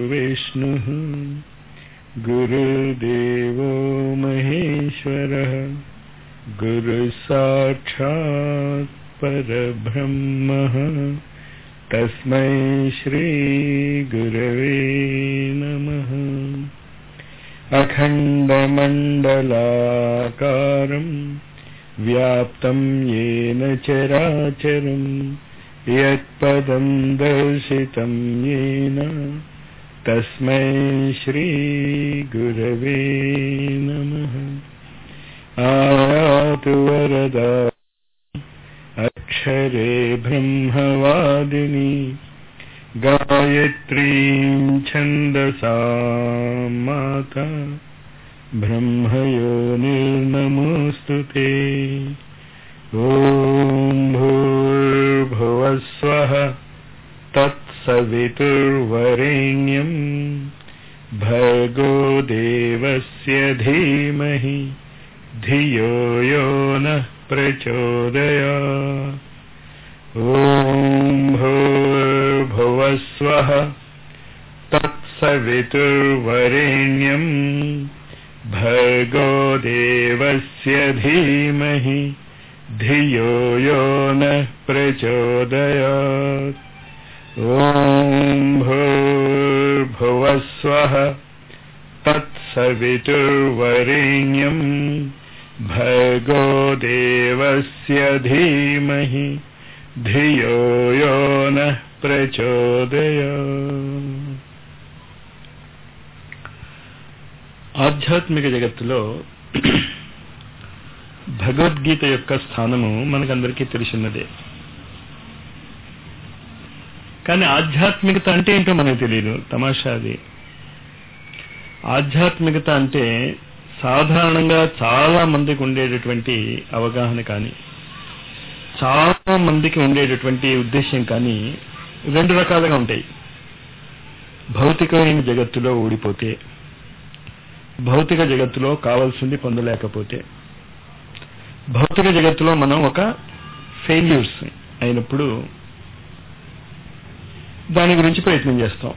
गुरुर्विष्णुः गुरुदेवो महेश्वरः गुरुसाक्षात् परब्रह्मः तस्मै श्रीगुरवे नमः अखण्डमण्डलाकारम् व्याप्तं येन चराचरम् यत्पदं दर्शितं येन तस्मै श्रीगुरवे नमः आयातु वरदा अक्षरे ब्रह्मवादिनी गायत्रीं छन्दसा माता ब्रह्मयोनिर्नमोऽस्तु ते ॐ भूर्भुवस्वः तत्सवितुर्वरेण्यम् भर्गो देवस्य धीमहि धियो यो नः प्रचोदया ॐ भूर्भुवस्वः तत्सवितुर्वरेण्यम् भर्गो देवस्य धीमहि धियो यो नः प्रचोदयात् ॐ भूर्भुवस्वः तत्सवितुर्वरेण्यम् भर्गो देवस्य धीमहि धियो यो नः प्रचोदयात् ఆధ్యాత్మిక జగత్తులో భగవద్గీత యొక్క స్థానము మనకందరికీ తెలిసినదే కానీ ఆధ్యాత్మికత అంటే ఏంటో మనకు తెలియదు తమాషా అది ఆధ్యాత్మికత అంటే సాధారణంగా చాలా మందికి ఉండేటటువంటి అవగాహన కానీ చాలా మందికి ఉండేటటువంటి ఉద్దేశం కానీ రెండు రకాలుగా ఉంటాయి భౌతికమైన జగత్తులో ఊడిపోతే భౌతిక జగత్తులో కావాల్సింది పొందలేకపోతే భౌతిక జగత్తులో మనం ఒక ఫెయిల్యూర్స్ అయినప్పుడు దాని గురించి ప్రయత్నం చేస్తాం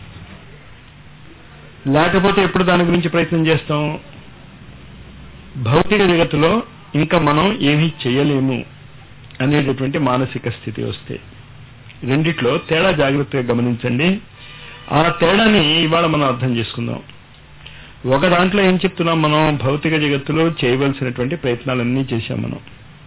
లేకపోతే ఎప్పుడు దాని గురించి ప్రయత్నం చేస్తాం భౌతిక జగత్తులో ఇంకా మనం ఏమీ చేయలేము అనేటటువంటి మానసిక స్థితి వస్తే రెండిట్లో తేడా జాగ్రత్తగా గమనించండి ఆ తేడాని ఇవాళ మనం అర్థం చేసుకుందాం ఒక దాంట్లో ఏం చెప్తున్నాం మనం భౌతిక జగత్తులో చేయవలసినటువంటి ప్రయత్నాలన్నీ చేశాం మనం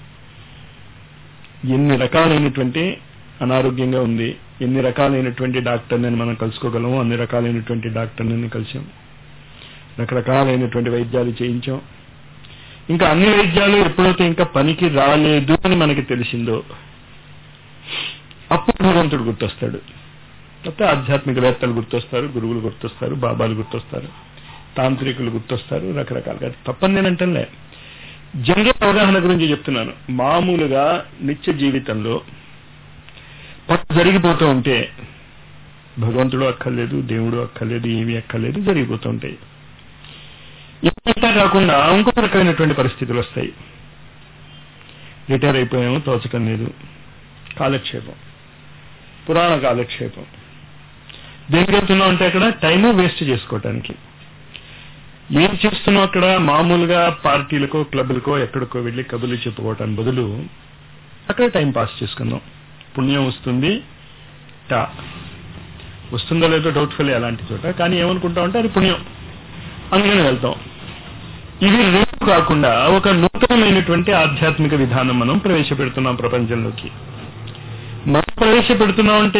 ఎన్ని రకాలైనటువంటి అనారోగ్యంగా ఉంది ఎన్ని రకాలైనటువంటి డాక్టర్ని మనం కలుసుకోగలము అన్ని రకాలైనటువంటి డాక్టర్ని కలిసాం రకరకాలైనటువంటి వైద్యాలు చేయించాం ఇంకా అన్ని వైద్యాలు ఎప్పుడైతే ఇంకా పనికి రాలేదు అని మనకి తెలిసిందో అప్పుడు భగవంతుడు గుర్తొస్తాడు లేకపోతే ఆధ్యాత్మికవేత్తలు గుర్తొస్తారు గురువులు గుర్తొస్తారు బాబాలు గుర్తొస్తారు తాంత్రికులు గుర్తొస్తారు రకరకాలుగా తప్పని నేనంటలే జనరల్ అవగాహన గురించి చెప్తున్నాను మామూలుగా నిత్య జీవితంలో పట్టు జరిగిపోతూ ఉంటే భగవంతుడు అక్కర్లేదు దేవుడు అక్కర్లేదు ఏమీ అక్కర్లేదు జరిగిపోతూ ఉంటాయి ఇంతా కాకుండా ఇంకొక రకమైనటువంటి పరిస్థితులు వస్తాయి రిటైర్ అయిపోయాము తోచటం లేదు కాలక్షేపం పురాణ కాలక్షేపం దేనికి వెళ్తున్నాం అంటే అక్కడ టైము వేస్ట్ చేసుకోవటానికి ఏం చేస్తున్నావు అక్కడ మామూలుగా పార్టీలకో క్లబ్లకో ఎక్కడికో వెళ్ళి కబుర్లు చెప్పుకోవటానికి బదులు అక్కడ టైం పాస్ చేసుకుందాం పుణ్యం వస్తుంది టా వస్తుందో లేదో డౌట్ఫుల్ అలాంటి చోట కానీ ఏమనుకుంటామంటే అది పుణ్యం అందుకని వెళ్తాం ఇవి రెండు కాకుండా ఒక నూతనమైనటువంటి ఆధ్యాత్మిక విధానం మనం ప్రవేశపెడుతున్నాం ప్రపంచంలోకి మనం ప్రవేశపెడుతున్నాం అంటే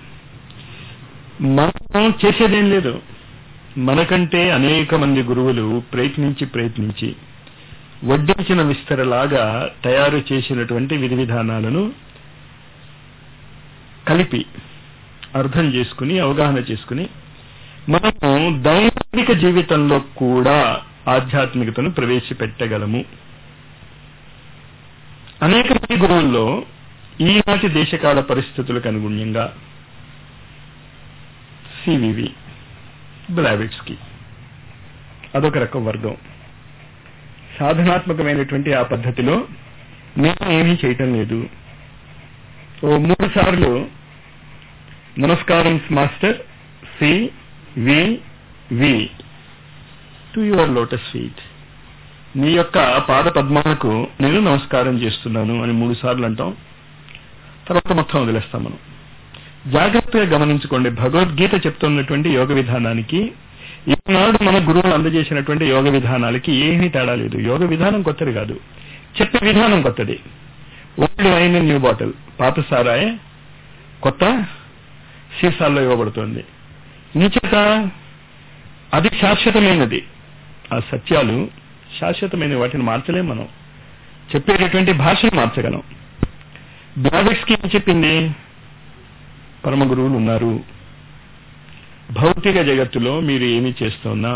మనం చేసేదేం లేదు మనకంటే అనేక మంది గురువులు ప్రయత్నించి ప్రయత్నించి వడ్డించిన విస్తరలాగా తయారు చేసినటువంటి విధి విధానాలను కలిపి అర్థం చేసుకుని అవగాహన చేసుకుని మనము దైనిక జీవితంలో కూడా ఆధ్యాత్మికతను ప్రవేశపెట్టగలము అనేక మంది గురువుల్లో ఈనాటి దేశకాల పరిస్థితులకు అనుగుణ్యంగా సివివి బ్లావిట్స్కి అదొక రకం వర్గం సాధనాత్మకమైనటువంటి ఆ పద్ధతిలో నేను ఏమీ చేయటం లేదు ఓ మూడు సార్లు నమస్కారం master C V V to your lotus feet నీ యొక్క పాద పద్మాలకు నేను నమస్కారం చేస్తున్నాను అని మూడు సార్లు అంటాం తర్వాత మొత్తం వదిలేస్తాం మనం జాగ్రత్తగా గమనించుకోండి భగవద్గీత చెప్తున్నటువంటి యోగ విధానానికి ఈనాడు మన గురువులు అందజేసినటువంటి యోగ విధానాలకి ఏమీ తేడా లేదు యోగ విధానం కొత్తది కాదు చెప్పే విధానం కొత్తది ఓల్డ్ వైన్ న్యూ బాటిల్ పాత సారాయ్ కొత్త సీసాల్లో ఇవ్వబడుతోంది నిచేత అది శాశ్వతమైనది ఆ సత్యాలు శాశ్వతమైన వాటిని మార్చలేం మనం చెప్పేటటువంటి భాషను మార్చగలం బ్లావిక్స్ కి ఏం చెప్పింది పరమ గురువులు ఉన్నారు భౌతిక జగత్తులో మీరు ఏమి చేస్తున్నా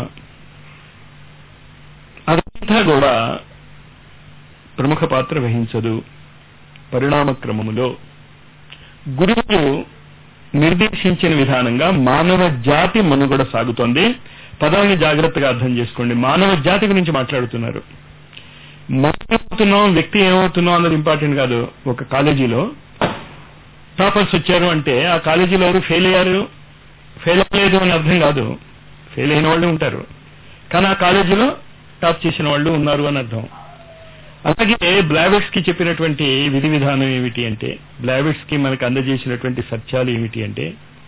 అదంతా కూడా ప్రముఖ పాత్ర వహించదు పరిణామ క్రమములో గురువులు నిర్దేశించిన విధానంగా మానవ జాతి మనుగడ సాగుతోంది పదాన్ని జాగ్రత్తగా అర్థం చేసుకోండి మానవ జాతి గురించి మాట్లాడుతున్నారు మనం ఏమవుతున్నాం వ్యక్తి ఏమవుతున్నాం అన్నది ఇంపార్టెంట్ కాదు ఒక కాలేజీలో టాపర్స్ వచ్చారు అంటే ఆ కాలేజీలో ఎవరు ఫెయిల్ అయ్యారు ఫెయిల్ అవ్వలేదు అని అర్థం కాదు ఫెయిల్ అయిన వాళ్ళు ఉంటారు కానీ ఆ కాలేజీలో టాప్ చేసిన వాళ్ళు ఉన్నారు అని అర్థం అలాగే బ్లావెట్స్ కి చెప్పినటువంటి విధి విధానం ఏమిటి అంటే బ్లావెట్స్ కి మనకు అందజేసినటువంటి సత్యాలు ఏమిటి అంటే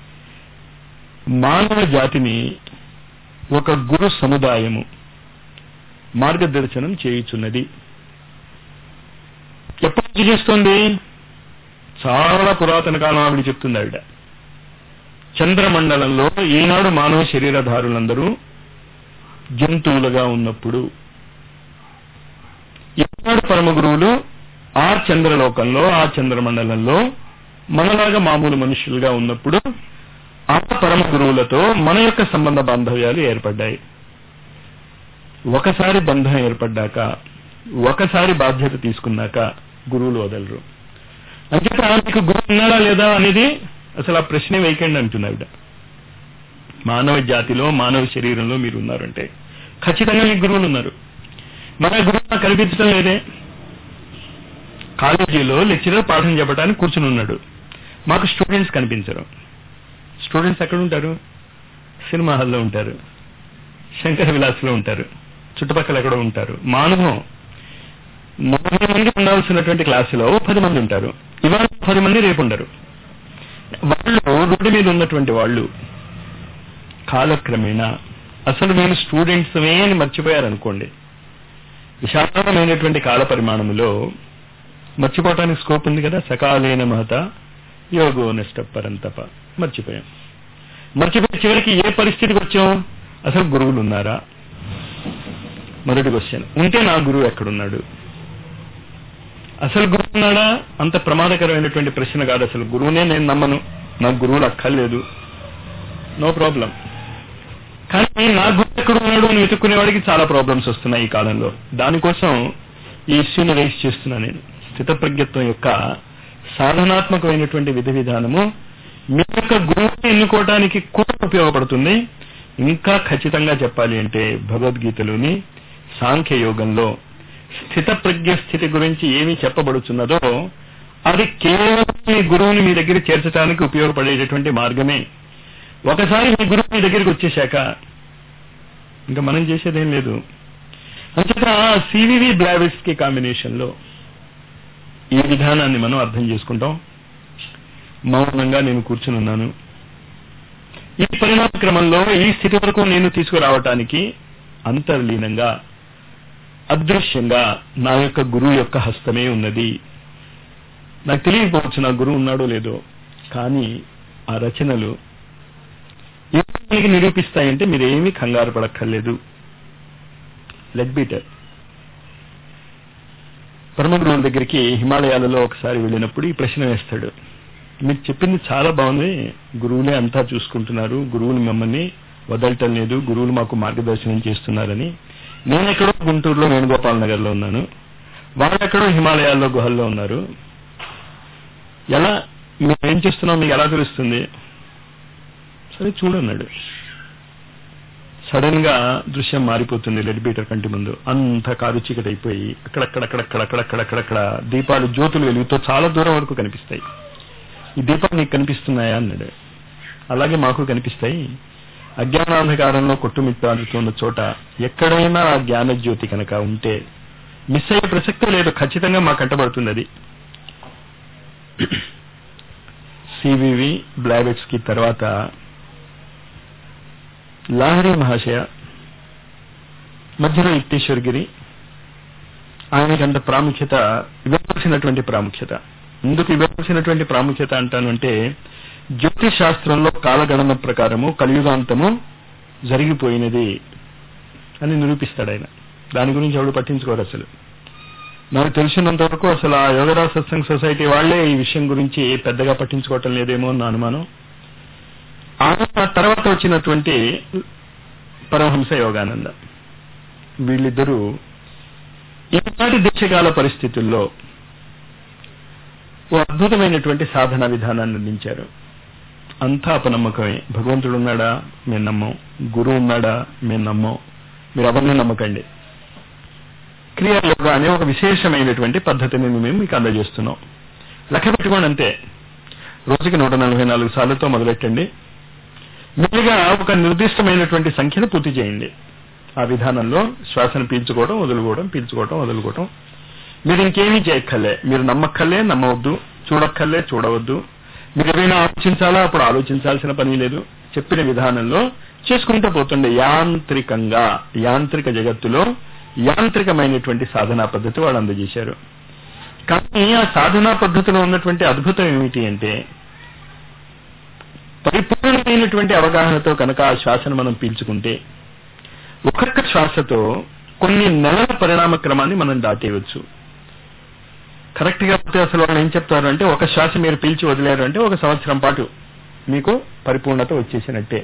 మానవ జాతిని ఒక గురు సముదాయము మార్గదర్శనం చేయుచున్నది ఎప్పటి నుంచి చేస్తోంది చాలా పురాతన కాలం ఆవిడ చెప్తుంది ఆవిడ చంద్రమండలంలో ఈనాడు మానవ శరీరధారులందరూ జంతువులుగా ఉన్నప్పుడు ఈనాడు పరమ గురువులు ఆ చంద్రలోకంలో ఆ చంద్రమండలంలో మనలాగా మామూలు మనుషులుగా ఉన్నప్పుడు ఆ పరమ గురువులతో మన యొక్క సంబంధ బాంధవ్యాలు ఏర్పడ్డాయి ఒకసారి బంధం ఏర్పడ్డాక ఒకసారి బాధ్యత తీసుకున్నాక గురువులు వదలరు అంచేత మీకు గురువు ఉన్నాడా లేదా అనేది అసలు ఆ ప్రశ్నే వేయకండి అంటుంది ఆవిడ మానవ జాతిలో మానవ శరీరంలో మీరు ఉన్నారంటే ఖచ్చితంగా మీకు గురువులు ఉన్నారు మన గురువు నాకు కనిపించడం లేదే కాలేజీలో లెక్చరర్ పాఠం చెప్పడానికి కూర్చుని ఉన్నాడు మాకు స్టూడెంట్స్ కనిపించరు స్టూడెంట్స్ ఎక్కడ ఉంటారు సినిమా హాల్లో ఉంటారు శంకర విలాస్లో ఉంటారు చుట్టుపక్కల ఎక్కడో ఉంటారు మా అనుభవం నలభై మంది ఉండాల్సినటువంటి క్లాసులో పది మంది ఉంటారు ఇవాళ పది మంది రేపు ఉండరు వాళ్ళు రోడ్డు మీద ఉన్నటువంటి వాళ్ళు కాలక్రమేణా అసలు మేము స్టూడెంట్స్ అని మర్చిపోయారనుకోండి విశాలమైనటువంటి కాల పరిమాణంలో మర్చిపోవటానికి స్కోప్ ఉంది కదా సకాలేన మహత యోగో నష్ట పరంతప మర్చిపోయాం మర్చిపోయి చివరికి ఏ పరిస్థితికి వచ్చాం అసలు గురువులు ఉన్నారా మొదటి క్వశ్చన్ ఉంటే నా గురువు ఎక్కడున్నాడు అసలు గురువు ఉన్నాడా అంత ప్రమాదకరమైనటువంటి ప్రశ్న కాదు అసలు గురువునే నేను నమ్మను నాకు గురువులు అక్కర్లేదు నో ప్రాబ్లం కానీ నా గురువు ఎక్కడ ఉన్నాడు అని వెతుక్కునే వాడికి చాలా ప్రాబ్లమ్స్ వస్తున్నాయి ఈ కాలంలో దానికోసం ఈ ఇష్యూని రైస్ చేస్తున్నా నేను స్థితప్రజ్ఞత్వం యొక్క సాధనాత్మకమైనటువంటి విధి విధానము మీ యొక్క గురువుని ఎన్నుకోవడానికి కూడా ఉపయోగపడుతుంది ఇంకా ఖచ్చితంగా చెప్పాలి అంటే భగవద్గీతలోని సాంఖ్య యోగంలో స్థిత ప్రజ్ఞ స్థితి గురించి ఏమి చెప్పబడుతున్నదో అది కేవలం మీ గురువుని మీ దగ్గర చేర్చడానికి ఉపయోగపడేటటువంటి మార్గమే ఒకసారి మీ గురువు మీ దగ్గరికి వచ్చేశాక ఇంకా మనం చేసేదేం లేదు అంచేత సివివి బ్లావిడ్స్ కి కాంబినేషన్ లో ఈ విధానాన్ని మనం అర్థం చేసుకుంటాం మౌనంగా నేను కూర్చుని ఉన్నాను ఈ పరిణామ క్రమంలో ఈ స్థితి వరకు నేను తీసుకురావటానికి అంతర్లీనంగా అదృశ్యంగా నా యొక్క గురువు యొక్క హస్తమే ఉన్నది నాకు తెలియకపోవచ్చు నా గురువు ఉన్నాడో లేదో కానీ ఆ రచనలు ఏమి నిరూపిస్తాయంటే మీరేమీ కంగారు పడక్కర్లేదు లెగ్ బీటర్ పరమ గురువుల దగ్గరికి హిమాలయాలలో ఒకసారి వెళ్ళినప్పుడు ఈ ప్రశ్న వేస్తాడు మీరు చెప్పింది చాలా బాగుంది గురువులే అంతా చూసుకుంటున్నారు గురువులు మిమ్మల్ని వదలటం లేదు గురువులు మాకు మార్గదర్శనం చేస్తున్నారని నేను ఎక్కడో గుంటూరులో వేణుగోపాల్ నగర్ లో ఉన్నాను వాళ్ళెక్కడో హిమాలయాల్లో గుహల్లో ఉన్నారు ఎలా మేము ఏం చేస్తున్నాం మీకు ఎలా తెలుస్తుంది సరే చూడన్నాడు సడన్ గా దృశ్యం మారిపోతుంది లెడ్ బీటర్ కంటి ముందు అంత కారు చీకటి అయిపోయి అక్కడక్కడక్కడక్కడక్కడక్కడక్కడక్కడ దీపాలు జ్యోతులు వెలుగుతో చాలా దూరం వరకు కనిపిస్తాయి ఈ దీపాలు నీకు కనిపిస్తున్నాయా అన్నాడు అలాగే మాకు కనిపిస్తాయి అజ్ఞానాంధకారంలో కొట్టుమిట్టాడుతున్న చోట ఎక్కడైనా ఆ జ్ఞాన జ్యోతి కనుక ఉంటే మిస్ అయ్యే ప్రసక్తే లేదు ఖచ్చితంగా మాకు కంటబడుతుంది అది సివివి బ్లాబెట్స్ కి తర్వాత లాహరి మహాశయ మధ్యలో యుక్తేశ్వర్ గిరి ఆయనకి అంత ప్రాముఖ్యత ఇవ్వవలసినటువంటి ప్రాముఖ్యత ఎందుకు ఇవ్వవలసినటువంటి ప్రాముఖ్యత అంటాను అంటే జ్యోతిష్ శాస్త్రంలో కాలగణన ప్రకారము కలియుగాంతము జరిగిపోయినది అని నిరూపిస్తాడు ఆయన దాని గురించి ఎవడు పట్టించుకోరు అసలు నాకు తెలిసినంత వరకు అసలు ఆ యోగరా సత్సంగ్ సొసైటీ వాళ్లే ఈ విషయం గురించి పెద్దగా పట్టించుకోవటం లేదేమో నా అనుమానం ఆ తర్వాత వచ్చినటువంటి పరమహంస యోగానంద వీళ్ళిద్దరూ ఈనాటి దేశకాల పరిస్థితుల్లో ఓ అద్భుతమైనటువంటి సాధన విధానాన్ని అందించారు అంతా అపనమ్మకమే భగవంతుడు ఉన్నాడా మేము నమ్మం గురువు ఉన్నాడా మేము నమ్మం మీరు ఎవరిని నమ్మకండి క్రియాయోగ అనే ఒక విశేషమైనటువంటి పద్ధతిని మేము మీకు అందజేస్తున్నాం లెక్క పెట్టుకోండి అంతే రోజుకి నూట నలభై నాలుగు సార్లతో మొదలెట్టండి మెల్లిగా ఒక నిర్దిష్టమైనటువంటి సంఖ్యను పూర్తి చేయండి ఆ విధానంలో శ్వాసను పీల్చుకోవడం వదులుకోవడం పీల్చుకోవడం వదులుకోవడం మీరు ఇంకేమీ చేయక్కర్లే మీరు నమ్మక్కర్లే నమ్మవద్దు చూడక్కర్లే చూడవద్దు మీరు ఏమైనా ఆలోచించాలా అప్పుడు ఆలోచించాల్సిన పని లేదు చెప్పిన విధానంలో చేసుకుంటూ పోతుండే యాంత్రికంగా యాంత్రిక జగత్తులో యాంత్రికమైనటువంటి సాధనా పద్ధతి వాళ్ళు అందజేశారు కానీ ఆ సాధనా పద్ధతిలో ఉన్నటువంటి అద్భుతం ఏమిటి అంటే పరిపూర్ణమైనటువంటి అవగాహనతో కనుక ఆ శ్వాసను మనం పీల్చుకుంటే ఒక్కొక్క శ్వాసతో కొన్ని నెలల పరిణామ క్రమాన్ని మనం దాటేయవచ్చు కరెక్ట్ గా పోతే అసలు వాళ్ళు ఏం చెప్తారు అంటే ఒక శ్వాస మీరు పీల్చి వదిలేరు అంటే ఒక సంవత్సరం పాటు మీకు పరిపూర్ణత వచ్చేసినట్టే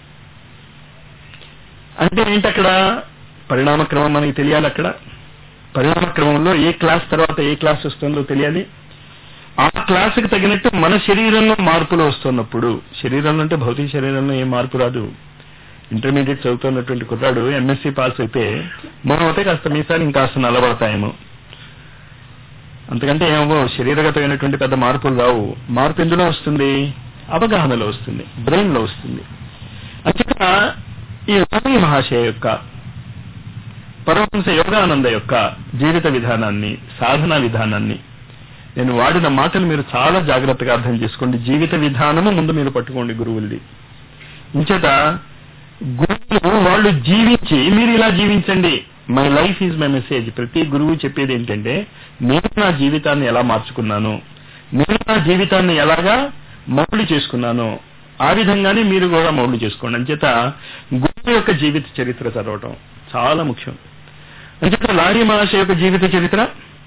అంటే ఏంటి అక్కడ పరిణామ క్రమం మనకి తెలియాలి అక్కడ పరిణామ క్రమంలో ఏ క్లాస్ తర్వాత ఏ క్లాస్ వస్తుందో తెలియాలి ఆ క్లాసుకి తగినట్టు మన శరీరంలో మార్పులు వస్తున్నప్పుడు శరీరంలో అంటే భౌతిక శరీరంలో ఏ మార్పు రాదు ఇంటర్మీడియట్ చదువుతున్నటువంటి కుర్రాడు ఎంఎస్సీ పాస్ అయితే మనం అయితే కాస్త మీసారి ఇంకాస్త నల్లబడతాయేమో అంతకంటే ఏమో శరీరగతమైనటువంటి పెద్ద మార్పులు రావు మార్పు ఎందులో వస్తుంది అవగాహనలో వస్తుంది బ్రెయిన్ లో వస్తుంది అంతేక ఈ రమణి మహాశయ యొక్క పరమహంస యోగానంద యొక్క జీవిత విధానాన్ని సాధనా విధానాన్ని నేను వాడిన మాటలు మీరు చాలా జాగ్రత్తగా అర్థం చేసుకోండి జీవిత విధానము ముందు మీరు పట్టుకోండి గురువులది ఇంచేత గురువులు వాళ్ళు జీవించి మీరు ఇలా జీవించండి my life is my message ప్రతి గురువు చెప్పేది ఏంటంటే నేను నా జీవితాన్ని ఎలా మార్చుకున్నాను నేను నా జీవితాన్ని ఎలాగా మౌళ్ళు చేసుకున్నాను ఆ విధంగానే మీరు కూడా మౌళ్ళు చేసుకోండి అంచేత గురువు యొక్క జీవిత చరిత్ర చదవటం చాలా ముఖ్యం అంచేత లారీ మహర్షి యొక్క జీవిత చరిత్ర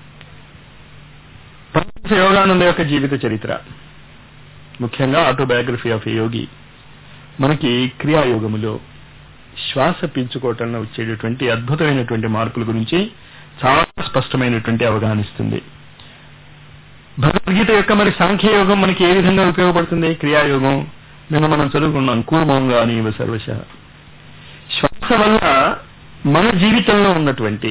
పరమహంస యోగానంద యొక్క జీవిత చరిత్ర ముఖ్యంగా ఆటోబయోగ్రఫీ ఆఫ్ యోగి మనకి క్రియాయోగములో శ్వాస పీల్చుకోవటంలో వచ్చేటటువంటి అద్భుతమైనటువంటి మార్పుల గురించి చాలా స్పష్టమైనటువంటి అవగాహన ఇస్తుంది భగవద్గీత యొక్క మరి సాంఖ్యయోగం మనకి ఏ విధంగా ఉపయోగపడుతుంది క్రియాయోగం నిన్న మనం చదువుకున్నాం కూర్మంగా నీవ సర్వశ శ్వాస వల్ల మన జీవితంలో ఉన్నటువంటి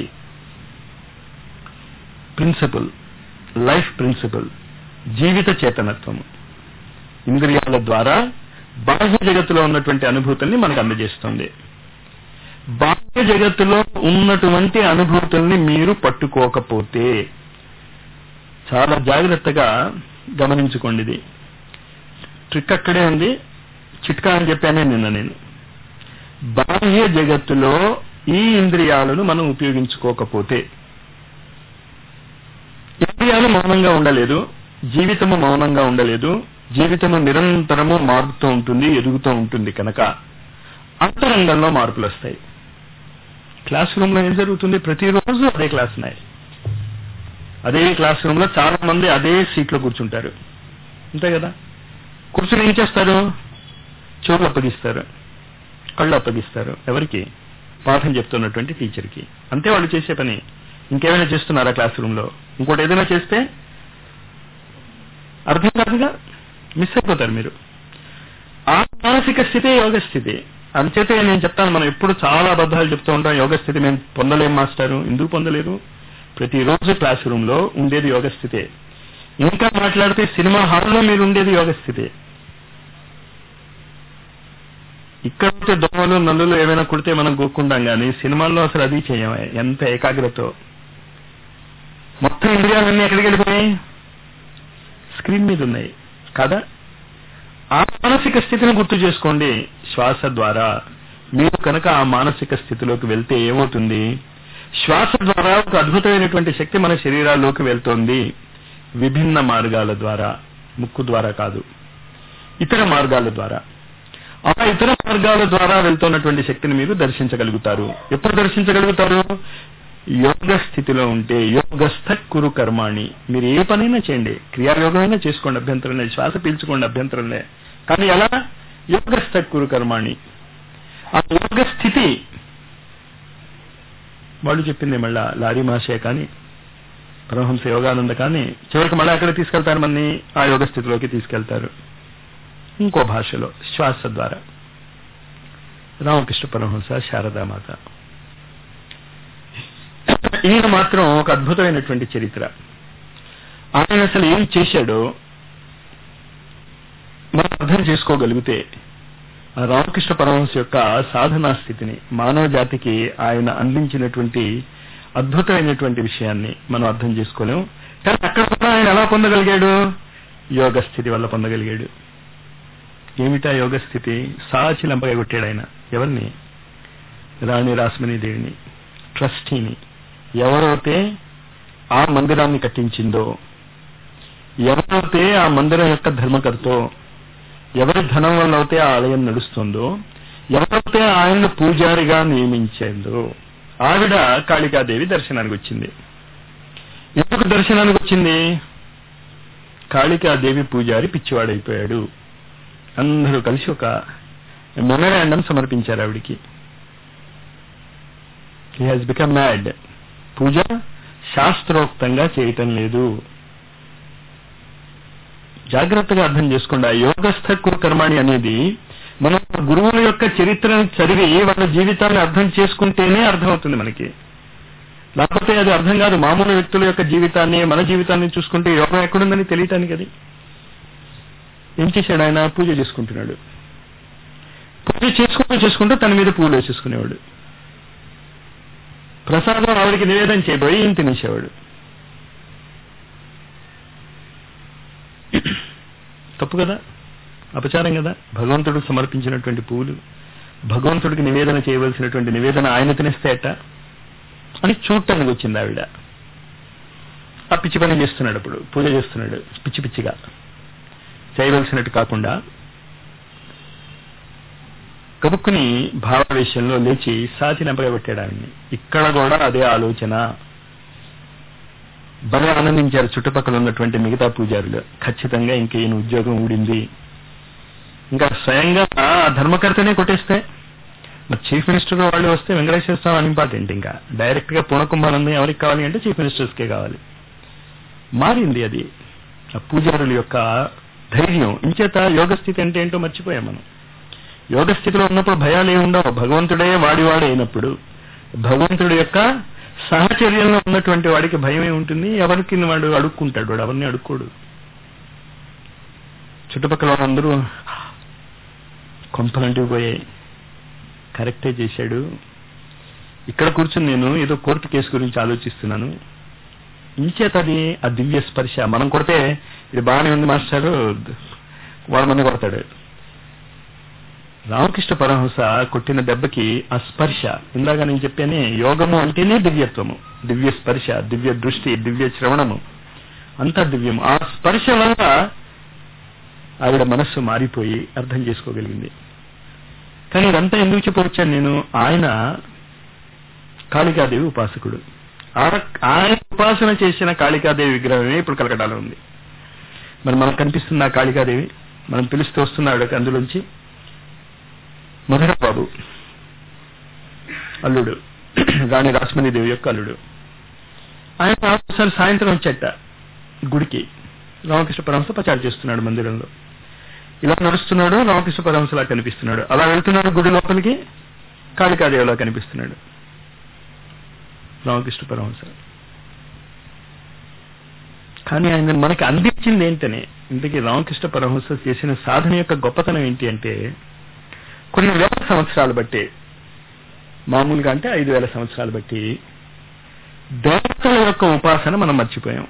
ప్రిన్సిపల్ లైఫ్ ప్రిన్సిపల్ జీవిత చేతనత్వము ఇంద్రియాల ద్వారా బాహ్య జగత్తులో ఉన్నటువంటి అనుభూతుల్ని మనకు అందజేస్తుంది బాహ్య జగత్తులో ఉన్నటువంటి అనుభూతుల్ని మీరు పట్టుకోకపోతే చాలా జాగ్రత్తగా గమనించుకోండి ఇది ట్రిక్ అక్కడే ఉంది చిట్కా అని చెప్పానే నిన్న నేను బాహ్య జగత్తులో ఈ ఇంద్రియాలను మనం ఉపయోగించుకోకపోతే ఇంద్రియాలు మౌనంగా ఉండలేదు జీవితము మౌనంగా ఉండలేదు జీవితము నిరంతరము మారుతూ ఉంటుంది ఎదుగుతూ ఉంటుంది కనుక అంతరంగంలో మార్పులు వస్తాయి క్లాస్ రూమ్ లో ఏం జరుగుతుంది ప్రతిరోజు అదే క్లాస్ ఉన్నాయి అదే క్లాస్ రూమ్ లో చాలా మంది అదే సీట్లో కూర్చుంటారు అంతే కదా కూర్చుని ఏం చేస్తారు చెవులు అప్పగిస్తారు కళ్ళు అప్పగిస్తారు ఎవరికి పాఠం చెప్తున్నటువంటి టీచర్కి అంతే వాళ్ళు చేసే పని ఇంకేమైనా చేస్తున్నారా క్లాస్ రూమ్ లో ఇంకోటి ఏదైనా చేస్తే అర్థం కాదుగా మిస్ అయిపోతారు మీరు ఆ మానసిక స్థితే యోగ స్థితి అంచేతే నేను చెప్తాను మనం ఎప్పుడు చాలా అబద్ధాలు చెప్తూ ఉంటాం యోగ స్థితి మేము పొందలేం మాస్టారు ఎందుకు పొందలేదు ప్రతిరోజు క్లాస్ రూమ్ లో ఉండేది యోగ స్థితే ఇంకా మాట్లాడితే సినిమా హాల్లో మీరు ఉండేది యోగ స్థితే ఇక్కడైతే దోమలు నల్లులు ఏమైనా కుడితే మనం గోక్కుంటాం కానీ సినిమాల్లో అసలు అది చేయం ఎంత ఏకాగ్రత మొత్తం ఇంద్రియాలన్నీ ఎక్కడికి వెళ్ళిపోయాయి స్క్రీన్ మీద ఉన్నాయి కదా ఆ మానసిక స్థితిని గుర్తు చేసుకోండి శ్వాస ద్వారా మీరు కనుక ఆ మానసిక స్థితిలోకి వెళ్తే ఏమవుతుంది శ్వాస ద్వారా ఒక అద్భుతమైనటువంటి శక్తి మన శరీరాల్లోకి వెళ్తోంది విభిన్న మార్గాల ద్వారా ముక్కు ద్వారా కాదు ఇతర మార్గాల ద్వారా ఆ ఇతర మార్గాల ద్వారా వెళ్తున్నటువంటి శక్తిని మీరు దర్శించగలుగుతారు ఎప్పుడు దర్శించగలుగుతారు యోగ స్థితిలో ఉంటే యోగస్థ కురు కర్మాణి మీరు ఏ పనైనా చేయండి క్రియాయోగమైనా చేసుకోండి అభ్యంతరం లేదు శ్వాస పీల్చుకోండి అభ్యంతరం లే కానీ ఎలా యోగస్థ కురు కర్మాణి ఆ యోగ స్థితి వాళ్ళు చెప్పింది మళ్ళా లారీ మాషే కానీ పరమహంస యోగానంద కానీ చివరికి మళ్ళీ ఎక్కడ తీసుకెళ్తారు మన్ని ఆ యోగ స్థితిలోకి తీసుకెళ్తారు ఇంకో భాషలో శ్వాస ద్వారా రామకృష్ణ పరమహంస శారదామాత ఈయన మాత్రం ఒక అద్భుతమైనటువంటి చరిత్ర ఆయన అసలు ఏం చేశాడో మనం అర్థం చేసుకోగలిగితే ఆ రామకృష్ణ పరమహంస యొక్క సాధనా స్థితిని మానవ జాతికి ఆయన అందించినటువంటి అద్భుతమైనటువంటి విషయాన్ని మనం అర్థం చేసుకోలేం కానీ అక్కడ కూడా ఆయన ఎలా పొందగలిగాడు యోగ స్థితి వల్ల పొందగలిగాడు ఏమిటా యోగ స్థితి సాచి లంపగా కొట్టాడు ఆయన ఎవరిని రాణి రాస్మణి దేవిని ట్రస్టీని ఎవరైతే ఆ మందిరాన్ని కట్టించిందో ఎవరైతే ఆ మందిరం యొక్క ధర్మకర్తో ఎవరి ధనం వల్ల అయితే ఆ ఆలయం నడుస్తుందో ఎవరైతే ఆయన్ను పూజారిగా నియమించిందో ఆవిడ కాళికాదేవి దర్శనానికి వచ్చింది ఎందుకు దర్శనానికి వచ్చింది కాళికాదేవి పూజారి పిచ్చివాడైపోయాడు అందరూ కలిసి ఒక మెమరాండం సమర్పించారు ఆవిడికి he has become mad puja శాస్త్రోక్తంగా చేయటం లేదు జాగ్రత్తగా అర్థం చేసుకోండి ఆ యోగస్థ కర్మాణి అనేది మనం గురువుల యొక్క చరిత్రను చదివి వాళ్ళ జీవితాన్ని అర్థం చేసుకుంటేనే అర్థమవుతుంది మనకి లేకపోతే అది అర్థం కాదు మామూలు వ్యక్తుల యొక్క జీవితాన్ని మన జీవితాన్ని చూసుకుంటే యోగం ఎక్కడుందని తెలియటానికి అది ఏం చేశాడు ఆయన పూజ చేసుకుంటున్నాడు పూజ చేసుకుంటూ చేసుకుంటూ తన మీద పూలు వేసేసుకునేవాడు ప్రసాదం ఆవిడికి నివేదన చేయబోయి ఈయన తినేసేవాడు తప్పు కదా అపచారం కదా భగవంతుడికి సమర్పించినటువంటి పువ్వులు భగవంతుడికి నివేదన చేయవలసినటువంటి నివేదన ఆయన తినేస్తే అట్ట అని చూడటానికి వచ్చింది ఆవిడ ఆ పిచ్చి పని చేస్తున్నాడు అప్పుడు పూజ చేస్తున్నాడు పిచ్చి పిచ్చిగా చేయవలసినట్టు కాకుండా కబుక్కుని భావావేశంలో లేచి సాచి నెంపగబెట్టాడు ఆవిడ్ని ఇక్కడ కూడా అదే ఆలోచన బాగా ఆనందించారు చుట్టుపక్కల ఉన్నటువంటి మిగతా పూజారులు ఖచ్చితంగా ఇంక ఈయన ఉద్యోగం ఊడింది ఇంకా స్వయంగా ఆ ధర్మకర్తనే కొట్టేస్తే మరి చీఫ్ మినిస్టర్ వాళ్ళు వస్తే వెంకటేశ్వర స్వామి అని ఇంపార్టెంట్ ఇంకా డైరెక్ట్ గా పూర్ణకుంభానందం ఎవరికి కావాలి అంటే చీఫ్ మినిస్టర్స్కే కావాలి మారింది అది ఆ పూజారుల యొక్క ధైర్యం ఇంచేత యోగ స్థితి అంటే ఏంటో మర్చిపోయాం మనం యోగ స్థితిలో ఉన్నప్పుడు భయాలు ఏమి ఉండవు భగవంతుడే వాడివాడు అయినప్పుడు భగవంతుడి యొక్క సహచర్యంలో ఉన్నటువంటి వాడికి భయం ఏముంటుంది ఎవరికి వాడు అడుక్కుంటాడు వాడు ఎవరిని అడుక్కోడు చుట్టుపక్కల వాళ్ళందరూ కొంపలంటివి పోయాయి కరెక్టే చేశాడు ఇక్కడ కూర్చుని నేను ఏదో కోర్టు కేసు గురించి ఆలోచిస్తున్నాను ఇంచేత అది ఆ దివ్య స్పర్శ మనం కొడితే ఇది బాగానే ఉంది మాస్టారు వాడు మంది కొడతాడు రామకృష్ణ పరమహంస కొట్టిన దెబ్బకి ఆ స్పర్శ ఇందాక నేను చెప్పానే యోగము అంటేనే దివ్యత్వము దివ్య స్పర్శ దివ్య దృష్టి దివ్య శ్రవణము అంతా దివ్యము ఆ స్పర్శ వల్ల ఆవిడ మనస్సు మారిపోయి అర్థం చేసుకోగలిగింది కానీ ఇదంతా ఎందుకు చెప్పవచ్చాను నేను ఆయన కాళికాదేవి ఉపాసకుడు ఆయన ఉపాసన చేసిన కాళికాదేవి విగ్రహమే ఇప్పుడు కలకటాలో ఉంది మరి మనకు కనిపిస్తుంది ఆ కాళికాదేవి మనం పిలుస్తూ వస్తున్నాడు అందులోంచి మధుర బాబు అల్లుడు రాణి రాస్మణిదేవి యొక్క అల్లుడు ఆయన ఒకసారి సాయంత్రం వచ్చేట గుడికి రామకృష్ణ పరమహంస ప్రచారం చేస్తున్నాడు మందిరంలో ఇలా నడుస్తున్నాడు రామకృష్ణ పరమహంసలా కనిపిస్తున్నాడు అలా వెళ్తున్నాడు గుడి లోపలికి కాళికాదేవిలా కనిపిస్తున్నాడు రామకృష్ణ పరమహంస కానీ ఆయన మనకి అందించింది ఏంటనే ఇంతకీ రామకృష్ణ పరమహంస చేసిన సాధన యొక్క గొప్పతనం ఏంటి అంటే కొన్ని వేల సంవత్సరాలు బట్టి మామూలుగా అంటే ఐదు వేల సంవత్సరాలు బట్టి దేవతల యొక్క ఉపాసన మనం మర్చిపోయాం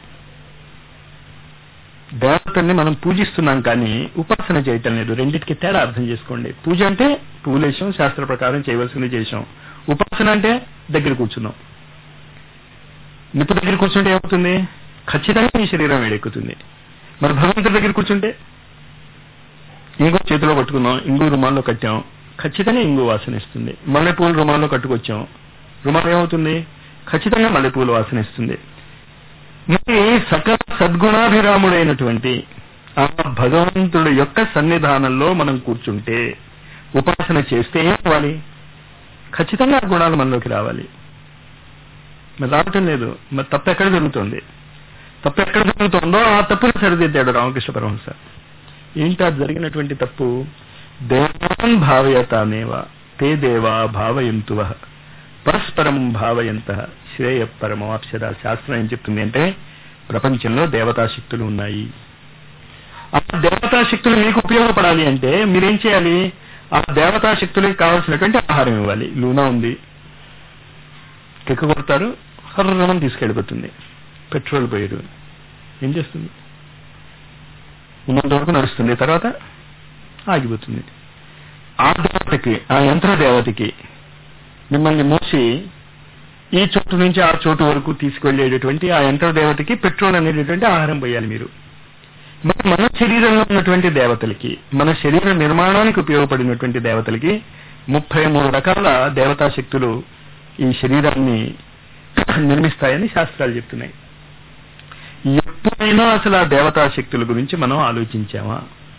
దేవతల్ని మనం పూజిస్తున్నాం కానీ ఉపాసన చేయటం లేదు రెండింటికి తేడా అర్థం చేసుకోండి పూజ అంటే పూలేశం శాస్త్ర ప్రకారం చేయవలసింది చేశాం ఉపాసన అంటే దగ్గర కూర్చున్నాం నిప్పు దగ్గర కూర్చుంటే ఏమవుతుంది ఖచ్చితంగా మీ శరీరం వేడెక్కుతుంది మరి భగవంతుడి దగ్గర కూర్చుంటే ఇంకో చేతిలో పట్టుకున్నాం ఇంగు రుమాల్లో కట్టాం ఖచ్చితంగా ఇంగు వాసన ఇస్తుంది మల్లెపూలు రుమాల్లో కట్టుకొచ్చాం రుమాల్ ఏమవుతుంది ఖచ్చితంగా మల్లెపూలు వాసన ఇస్తుంది మరి సకల సద్గుణాభిరాముడైనటువంటి ఆ భగవంతుడి యొక్క సన్నిధానంలో మనం కూర్చుంటే ఉపాసన చేస్తే ఏం అవ్వాలి ఖచ్చితంగా ఆ గుణాలు మనలోకి రావాలి మరి రావటం లేదు మరి తప్పు ఎక్కడ జరుగుతుంది తప్పు ఎక్కడ జరుగుతుందో ఆ తప్పును సరిదిద్దాడు రామకృష్ణ పరమహంస ఏంటి అది జరిగినటువంటి తప్పు దేవాన్ భావయతానేవ తే దేవా భావయంతువ పరస్పరం భావయంత శ్రేయ పరమవాప్సద శాస్త్రం ఏం చెప్తుంది అంటే ప్రపంచంలో దేవతా శక్తులు ఉన్నాయి ఆ దేవతా శక్తులు మీకు ఉపయోగపడాలి అంటే మీరేం చేయాలి ఆ దేవతా శక్తులకు కావాల్సినటువంటి ఆహారం ఇవ్వాలి లూనా ఉంది కెక్కు కొడతారు హర్రమం తీసుకెళ్ళిపోతుంది పెట్రోల్ పోయారు ఏం చేస్తుంది ఉన్నంత వరకు నడుస్తుంది తర్వాత ఆగిపోతుంది ఆ దేవతకి ఆ యంత్ర దేవతకి మిమ్మల్ని మూసి ఈ చోటు నుంచి ఆ చోటు వరకు తీసుకెళ్లేటటువంటి ఆ యంత్ర దేవతకి పెట్రోల్ అనేటటువంటి ఆహారం పోయాలి మీరు మరి మన శరీరంలో ఉన్నటువంటి దేవతలకి మన శరీర నిర్మాణానికి ఉపయోగపడినటువంటి దేవతలకి ముప్పై మూడు రకాల దేవతా శక్తులు ఈ శరీరాన్ని నిర్మిస్తాయని శాస్త్రాలు చెప్తున్నాయి ఎప్పుడైనా అసలు ఆ దేవతా శక్తుల గురించి మనం ఆలోచించామా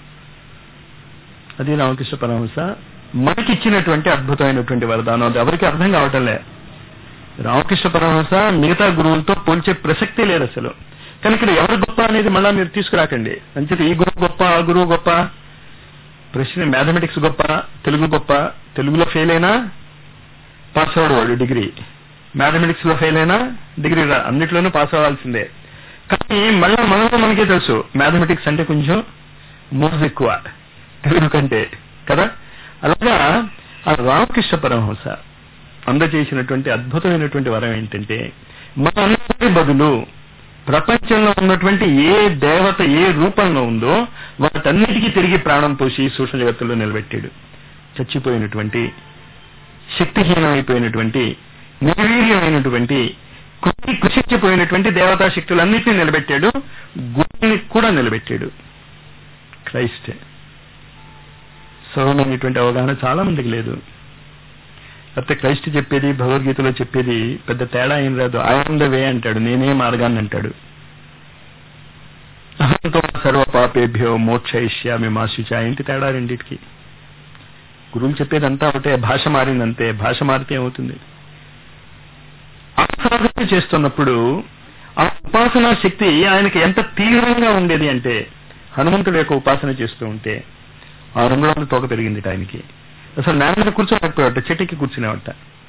అది రామకృష్ణ పరమహంస మనకిచ్చినటువంటి అద్భుతమైనటువంటి వరదానం అది ఎవరికి అర్థం కావటంలే రామకృష్ణ పరమహంస మిగతా గురువులతో పోల్చే ప్రసక్తే లేదు అసలు కానీ ఇక్కడ ఎవరు గొప్ప అనేది మళ్ళా మీరు తీసుకురాకండి అంచేది ఈ గురువు గొప్ప ఆ గురువు గొప్ప ప్రశ్న మ్యాథమెటిక్స్ గొప్ప తెలుగు గొప్ప తెలుగులో ఫెయిల్ అయినా పాస్ అవ్వడు వాడు డిగ్రీ మ్యాథమెటిక్స్ లో ఫెయిల్ అయినా డిగ్రీ రా అన్నిట్లోనూ పాస్ అవ్వాల్సిందే కానీ మళ్ళా మనలో మనకే తెలుసు మ్యాథమెటిక్స్ అంటే కొంచెం మోజు ఎక్కువ తెలుగు కంటే కదా అలాగా ఆ రామకృష్ణ పరమహంస అందజేసినటువంటి అద్భుతమైనటువంటి వరం ఏంటంటే మన అందరి బదులు ప్రపంచంలో ఉన్నటువంటి ఏ దేవత ఏ రూపంలో ఉందో వాటన్నిటికీ తిరిగి ప్రాణం పోసి సూక్ష్మ జగత్తులో నిలబెట్టాడు చచ్చిపోయినటువంటి శక్తిహీనమైపోయినటువంటి నిర్వీర్యమైనటువంటి కృషి కృషించిపోయినటువంటి దేవతా శక్తులన్నింటినీ నిలబెట్టాడు గురుని కూడా నిలబెట్టాడు క్రైస్ట్ సౌరమైనటువంటి అవగాహన చాలా మందికి లేదు అయితే క్రైస్ట్ చెప్పేది భగవద్గీతలో చెప్పేది పెద్ద తేడా ఏం రాదు ఐఎమ్ ద వే అంటాడు నేనే మార్గాన్ని అంటాడు అహంతో సర్వ పాపేభ్యో మోక్షయిష్యామి మాశుచ ఏంటి తేడా రెండింటికి గురువులు చెప్పేదంతా ఒకటే భాష మారిందంతే భాష మారితే ఏమవుతుంది ఆ సాధన చేస్తున్నప్పుడు ఆ ఉపాసనా శక్తి ఆయనకి ఎంత తీవ్రంగా ఉండేది అంటే హనుమంతుడి యొక్క ఉపాసన చేస్తూ ఉంటే ఆ రంగులో తోక పెరిగింది ఆయనకి అసలు నేల మీద కూర్చోలేకపోయాట చెట్టుకి కూర్చునేవట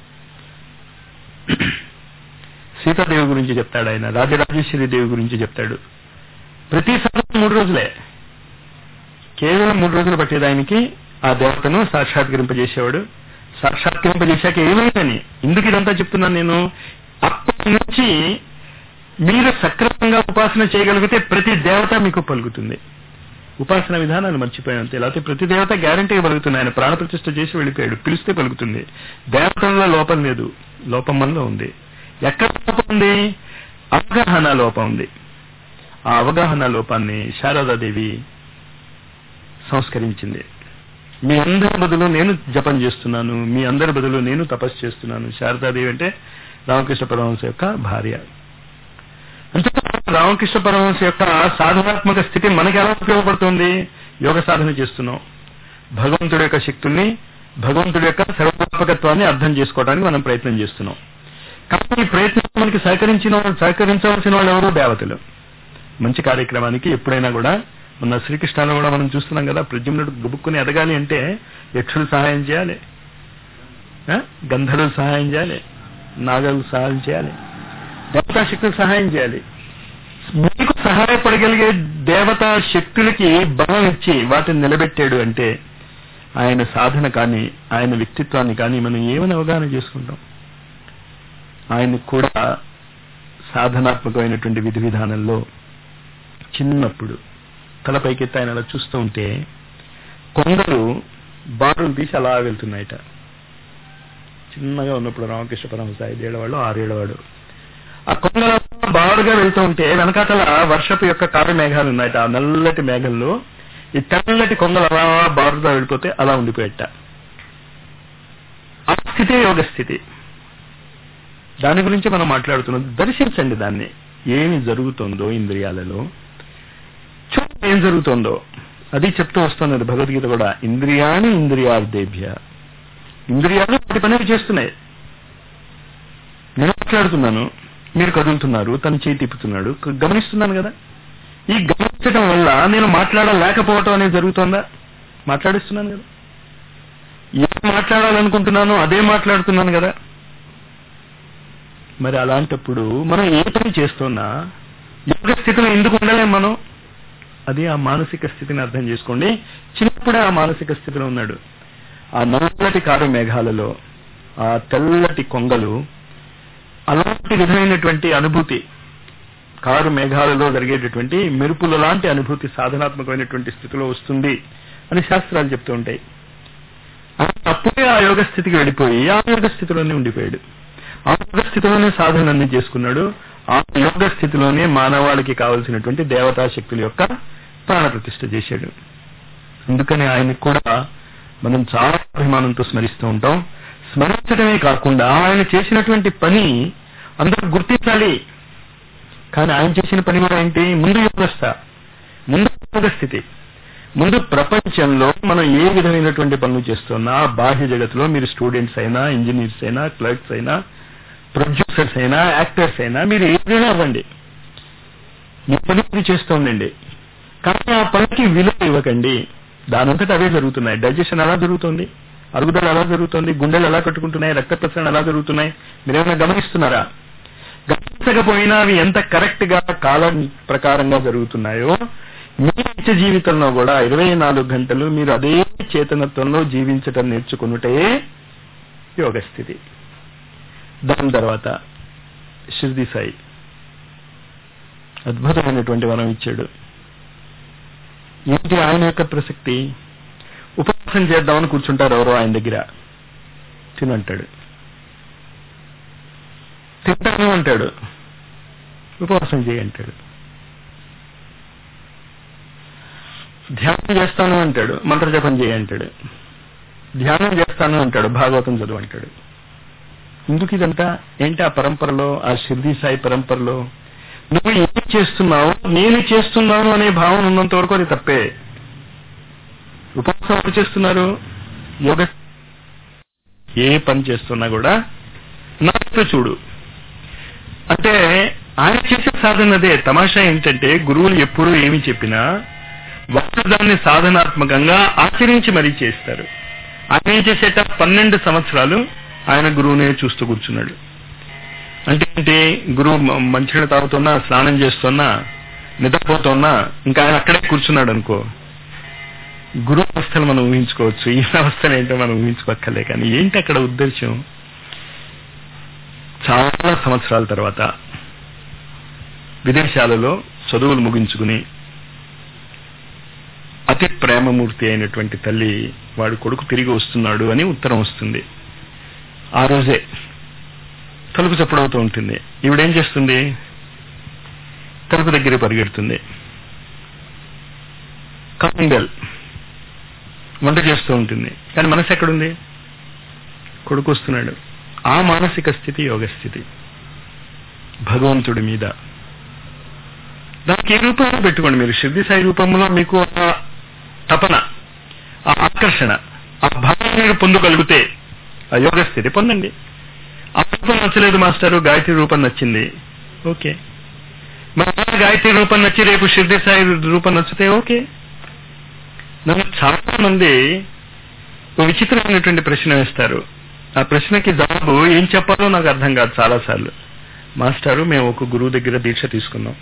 సీతాదేవి గురించి చెప్తాడు ఆయన రాజరాజేశ్వరి దేవి గురించి చెప్తాడు ప్రతి సాధన మూడు రోజులే కేవలం మూడు రోజులు పట్టేది ఆయనకి ఆ దేవతను సాక్షాత్కరింపజేసేవాడు సాక్షాత్కరింపజేశాక ఏమైందని ఎందుకు ఇదంతా చెప్తున్నాను నేను అప్పటి నుంచి మీరు సక్రమంగా ఉపాసన చేయగలిగితే ప్రతి దేవత మీకు పలుకుతుంది ఉపాసన విధానాన్ని మర్చిపోయినంతే లేకపోతే ప్రతి దేవత గ్యారంటీ పలుకుతుంది ఆయన ప్రాణ ప్రతిష్ఠ చేసి వెళ్ళిపోయాడు పిలిస్తే పలుకుతుంది దేవతల్లో లోపం లేదు లోపం మనలో ఉంది ఎక్కడ లోపం ఉంది అవగాహన లోపం ఉంది ఆ అవగాహన లోపాన్ని శారదాదేవి సంస్కరించింది మీ అందరి బదులు నేను జపం చేస్తున్నాను మీ అందరి బదులు నేను తపస్సు చేస్తున్నాను శారదాదేవి అంటే రామకృష్ణ పరమహంస యొక్క భార్య అంటే రామకృష్ణ పరమహంస యొక్క సాధనాత్మక స్థితి మనకి ఎలా ఉపయోగపడుతుంది యోగ సాధన చేస్తున్నాం భగవంతుడి యొక్క శక్తుల్ని భగవంతుడి యొక్క సర్వవ్యాపకత్వాన్ని అర్థం చేసుకోవడానికి మనం ప్రయత్నం చేస్తున్నాం కానీ ఈ ప్రయత్నం మనకి సహకరించిన సహకరించవలసిన వాళ్ళు ఎవరు దేవతలు మంచి కార్యక్రమానికి ఎప్పుడైనా కూడా మన శ్రీకృష్ణలో కూడా మనం చూస్తున్నాం కదా ప్రద్యుమ్నుడు గుబుక్కుని ఎదగాలి అంటే యక్షులు సహాయం చేయాలి గంధర్వులు సహాయం చేయాలి నాగలు సహాయం చేయాలి దేవతా శక్తులకు సహాయం చేయాలి మీకు సహాయపడగలిగే దేవతా శక్తులకి బలం ఇచ్చి వాటిని నిలబెట్టాడు అంటే ఆయన సాధన కానీ ఆయన వ్యక్తిత్వాన్ని కానీ మనం ఏమని అవగాహన చేసుకుంటాం ఆయన కూడా సాధనాత్మకమైనటువంటి విధి విధానంలో చిన్నప్పుడు తల పైకెత్తి ఆయన అలా చూస్తూ ఉంటే కొందరు బారులు తీసి అలా వెళ్తున్నాయట చిన్నగా ఉన్నప్పుడు రామకృష్ణ పరమహంస ఐదేళ్లవాడు ఆరేళ్లవాడు ఆ కొండల బారుగా వెళ్తూ ఉంటే వెనకాతల వర్షపు యొక్క కారు మేఘాలు ఉన్నాయట ఆ నల్లటి మేఘంలో ఈ తెల్లటి కొంగలు అలా బారుగా వెళ్ళిపోతే అలా ఉండిపోయట ఆ స్థితే యోగ స్థితి దాని గురించి మనం మాట్లాడుతున్నాం దర్శించండి దాన్ని ఏమి జరుగుతుందో ఇంద్రియాలలో చూడండి ఏం జరుగుతుందో అది చెప్తూ వస్తున్నది భగవద్గీత కూడా ఇంద్రియాని ఇంద్రియార్థేభ్య ఇంద్రియాలు వాటి పని చేస్తున్నాయి నేను మాట్లాడుతున్నాను మీరు కదులుతున్నారు తను చేయి తిప్పుతున్నాడు క- గమనిస్తున్నాను కదా ఈ గమనించడం వల్ల నేను మాట్లాడలేకపోవటం అనేది జరుగుతుందా మాట్లాడిస్తున్నాను కదా ఏం మాట్లాడాలనుకుంటున్నానో అదే మాట్లాడుతున్నాను కదా మరి అలాంటప్పుడు మనం ఏ పని చేస్తున్నా యోగ స్థితిలో ఎందుకు ఉండలేం మనం అది ఆ మానసిక స్థితిని అర్థం చేసుకోండి చిన్నప్పుడే ఆ మానసిక స్థితిలో ఉన్నాడు ఆ నల్లటి కారు మేఘాలలో ఆ తెల్లటి కొంగలు అలాంటి విధమైనటువంటి అనుభూతి కారు మేఘాలలో జరిగేటటువంటి మెరుపుల లాంటి అనుభూతి సాధనాత్మకమైనటువంటి స్థితిలో వస్తుంది అని శాస్త్రాలు చెప్తూ ఉంటాయి ఆయన అప్పుడే ఆ యోగ స్థితికి వెళ్ళిపోయి ఆ యోగ స్థితిలోనే ఉండిపోయాడు ఆ యోగ స్థితిలోనే సాధనన్ని చేసుకున్నాడు ఆ యోగ స్థితిలోనే మానవాళికి కావలసినటువంటి దేవతా శక్తుల యొక్క ప్రాణ ప్రతిష్ఠ చేశాడు అందుకని ఆయనకు కూడా మనం చాలా అభిమానంతో స్మరిస్తూ ఉంటాం స్మరించడమే కాకుండా ఆయన చేసినటువంటి పని అందరూ గుర్తించాలి కానీ ఆయన చేసిన పని కూడా ఏంటి ముందు యోగస్థ ముందు యోగ స్థితి ముందు ప్రపంచంలో మనం ఏ విధమైనటువంటి పనులు చేస్తున్నా బాహ్య జగత్తులో మీరు స్టూడెంట్స్ అయినా ఇంజనీర్స్ అయినా క్లర్క్స్ అయినా ప్రొడ్యూసర్స్ అయినా యాక్టర్స్ అయినా మీరు ఏదైనా అవ్వండి మీ పని మీరు చేస్తూ ఉండండి కానీ ఆ పనికి విలువ ఇవ్వకండి దానంతట అవే జరుగుతున్నాయి డైజెషన్ ఎలా జరుగుతుంది అరుగుదల ఎలా జరుగుతుంది గుండెలు ఎలా కట్టుకుంటున్నాయి రక్త ప్రసరణ ఎలా జరుగుతున్నాయి మీరేమైనా గమనిస్తున్నారా గమనించకపోయినా అవి ఎంత కరెక్ట్ గా కాలం ప్రకారంగా జరుగుతున్నాయో మీ నిత్య జీవితంలో కూడా ఇరవై నాలుగు గంటలు మీరు అదే చేతనత్వంలో జీవించటం నేర్చుకున్నటే యోగ స్థితి దాని తర్వాత షిర్ది సాయి అద్భుతమైనటువంటి వరం ఇచ్చాడు ఏంటి ఆయన యొక్క ప్రసక్తి ఉపవాసం చేద్దామని కూర్చుంటారు ఎవరో ఆయన దగ్గర తినంటాడు తింటాను అంటాడు ఉపవాసం చేయంటాడు ధ్యానం చేస్తాను అంటాడు మంత్రజపం చేయంటాడు ధ్యానం చేస్తాను అంటాడు భాగవతం చదువు అంటాడు ఎందుకు ఇదంతా ఏంటి ఆ పరంపరలో ఆ షిర్దీ సాయి పరంపరలో నువ్వు ఏం చేస్తున్నావు నేను చేస్తున్నాను అనే భావన ఉన్నంత వరకు అది తప్పే ఉపవాసం ఎవరు చేస్తున్నారు యోగ ఏ పని చేస్తున్నా కూడా నాతో చూడు అంటే ఆయన చేసే సాధన అదే తమాషా ఏంటంటే గురువులు ఎప్పుడూ ఏమి చెప్పినా వాళ్ళు దాన్ని సాధనాత్మకంగా ఆచరించి మరీ చేస్తారు ఆయన ఏం చేసేట పన్నెండు సంవత్సరాలు ఆయన గురువునే చూస్తూ కూర్చున్నాడు అంటే ఏంటి గురువు మ- మంచినీళ్ళు తాగుతున్నా స్నానం చేస్తున్నా నిద్రపోతున్నా ఇంకా ఆయన అక్కడే కూర్చున్నాడు అనుకో గురువు అవస్థలు మనం ఊహించుకోవచ్చు ఈ అవస్థలు ఏంటో మనం ఊహించుకోక్కర్లే కానీ ఏంటి అక్కడ ఉద్దేశం చాలా సంవత్సరాల తర్వాత విదేశాలలో చదువులు ముగించుకుని అతి ప్రేమమూర్తి అయినటువంటి తల్లి వాడి కొడుకు తిరిగి వస్తున్నాడు అని ఉత్తరం వస్తుంది ఆ రోజే తలుపు చప్పుడవుతూ ఉంటుంది ఈవిడేం చేస్తుంది తలుపు దగ్గర పరిగెడుతుంది కాలింగ్ బెల్ వంట చేస్తూ ఉంటుంది కానీ మనసు ఎక్కడుంది కొడుకు వస్తున్నాడు ఆ మానసిక స్థితి యోగ స్థితి భగవంతుడి మీద దానికి ఏ రూపంలో పెట్టుకోండి మీరు సిద్ధి సాయి రూపంలో మీకు ఆ తపన ఆ ఆకర్షణ ఆ భావన మీరు పొందగలిగితే ఆ యోగ స్థితి పొందండి ఆ రూపం నచ్చలేదు మాస్టారు గాయత్రి రూపం నచ్చింది ఓకే మరి ఆ గాయత్రి రూపం నచ్చి రేపు సిద్ధి సాయి రూపం నచ్చితే ఓకే నన్ను చాలా మంది ఓ విచిత్రమైనటువంటి ప్రశ్న వేస్తారు ఆ ప్రశ్నకి జవాబు ఏం చెప్పాలో నాకు అర్థం కాదు చాలా సార్లు మాస్టారు మేము ఒక గురువు దగ్గర దీక్ష తీసుకున్నాం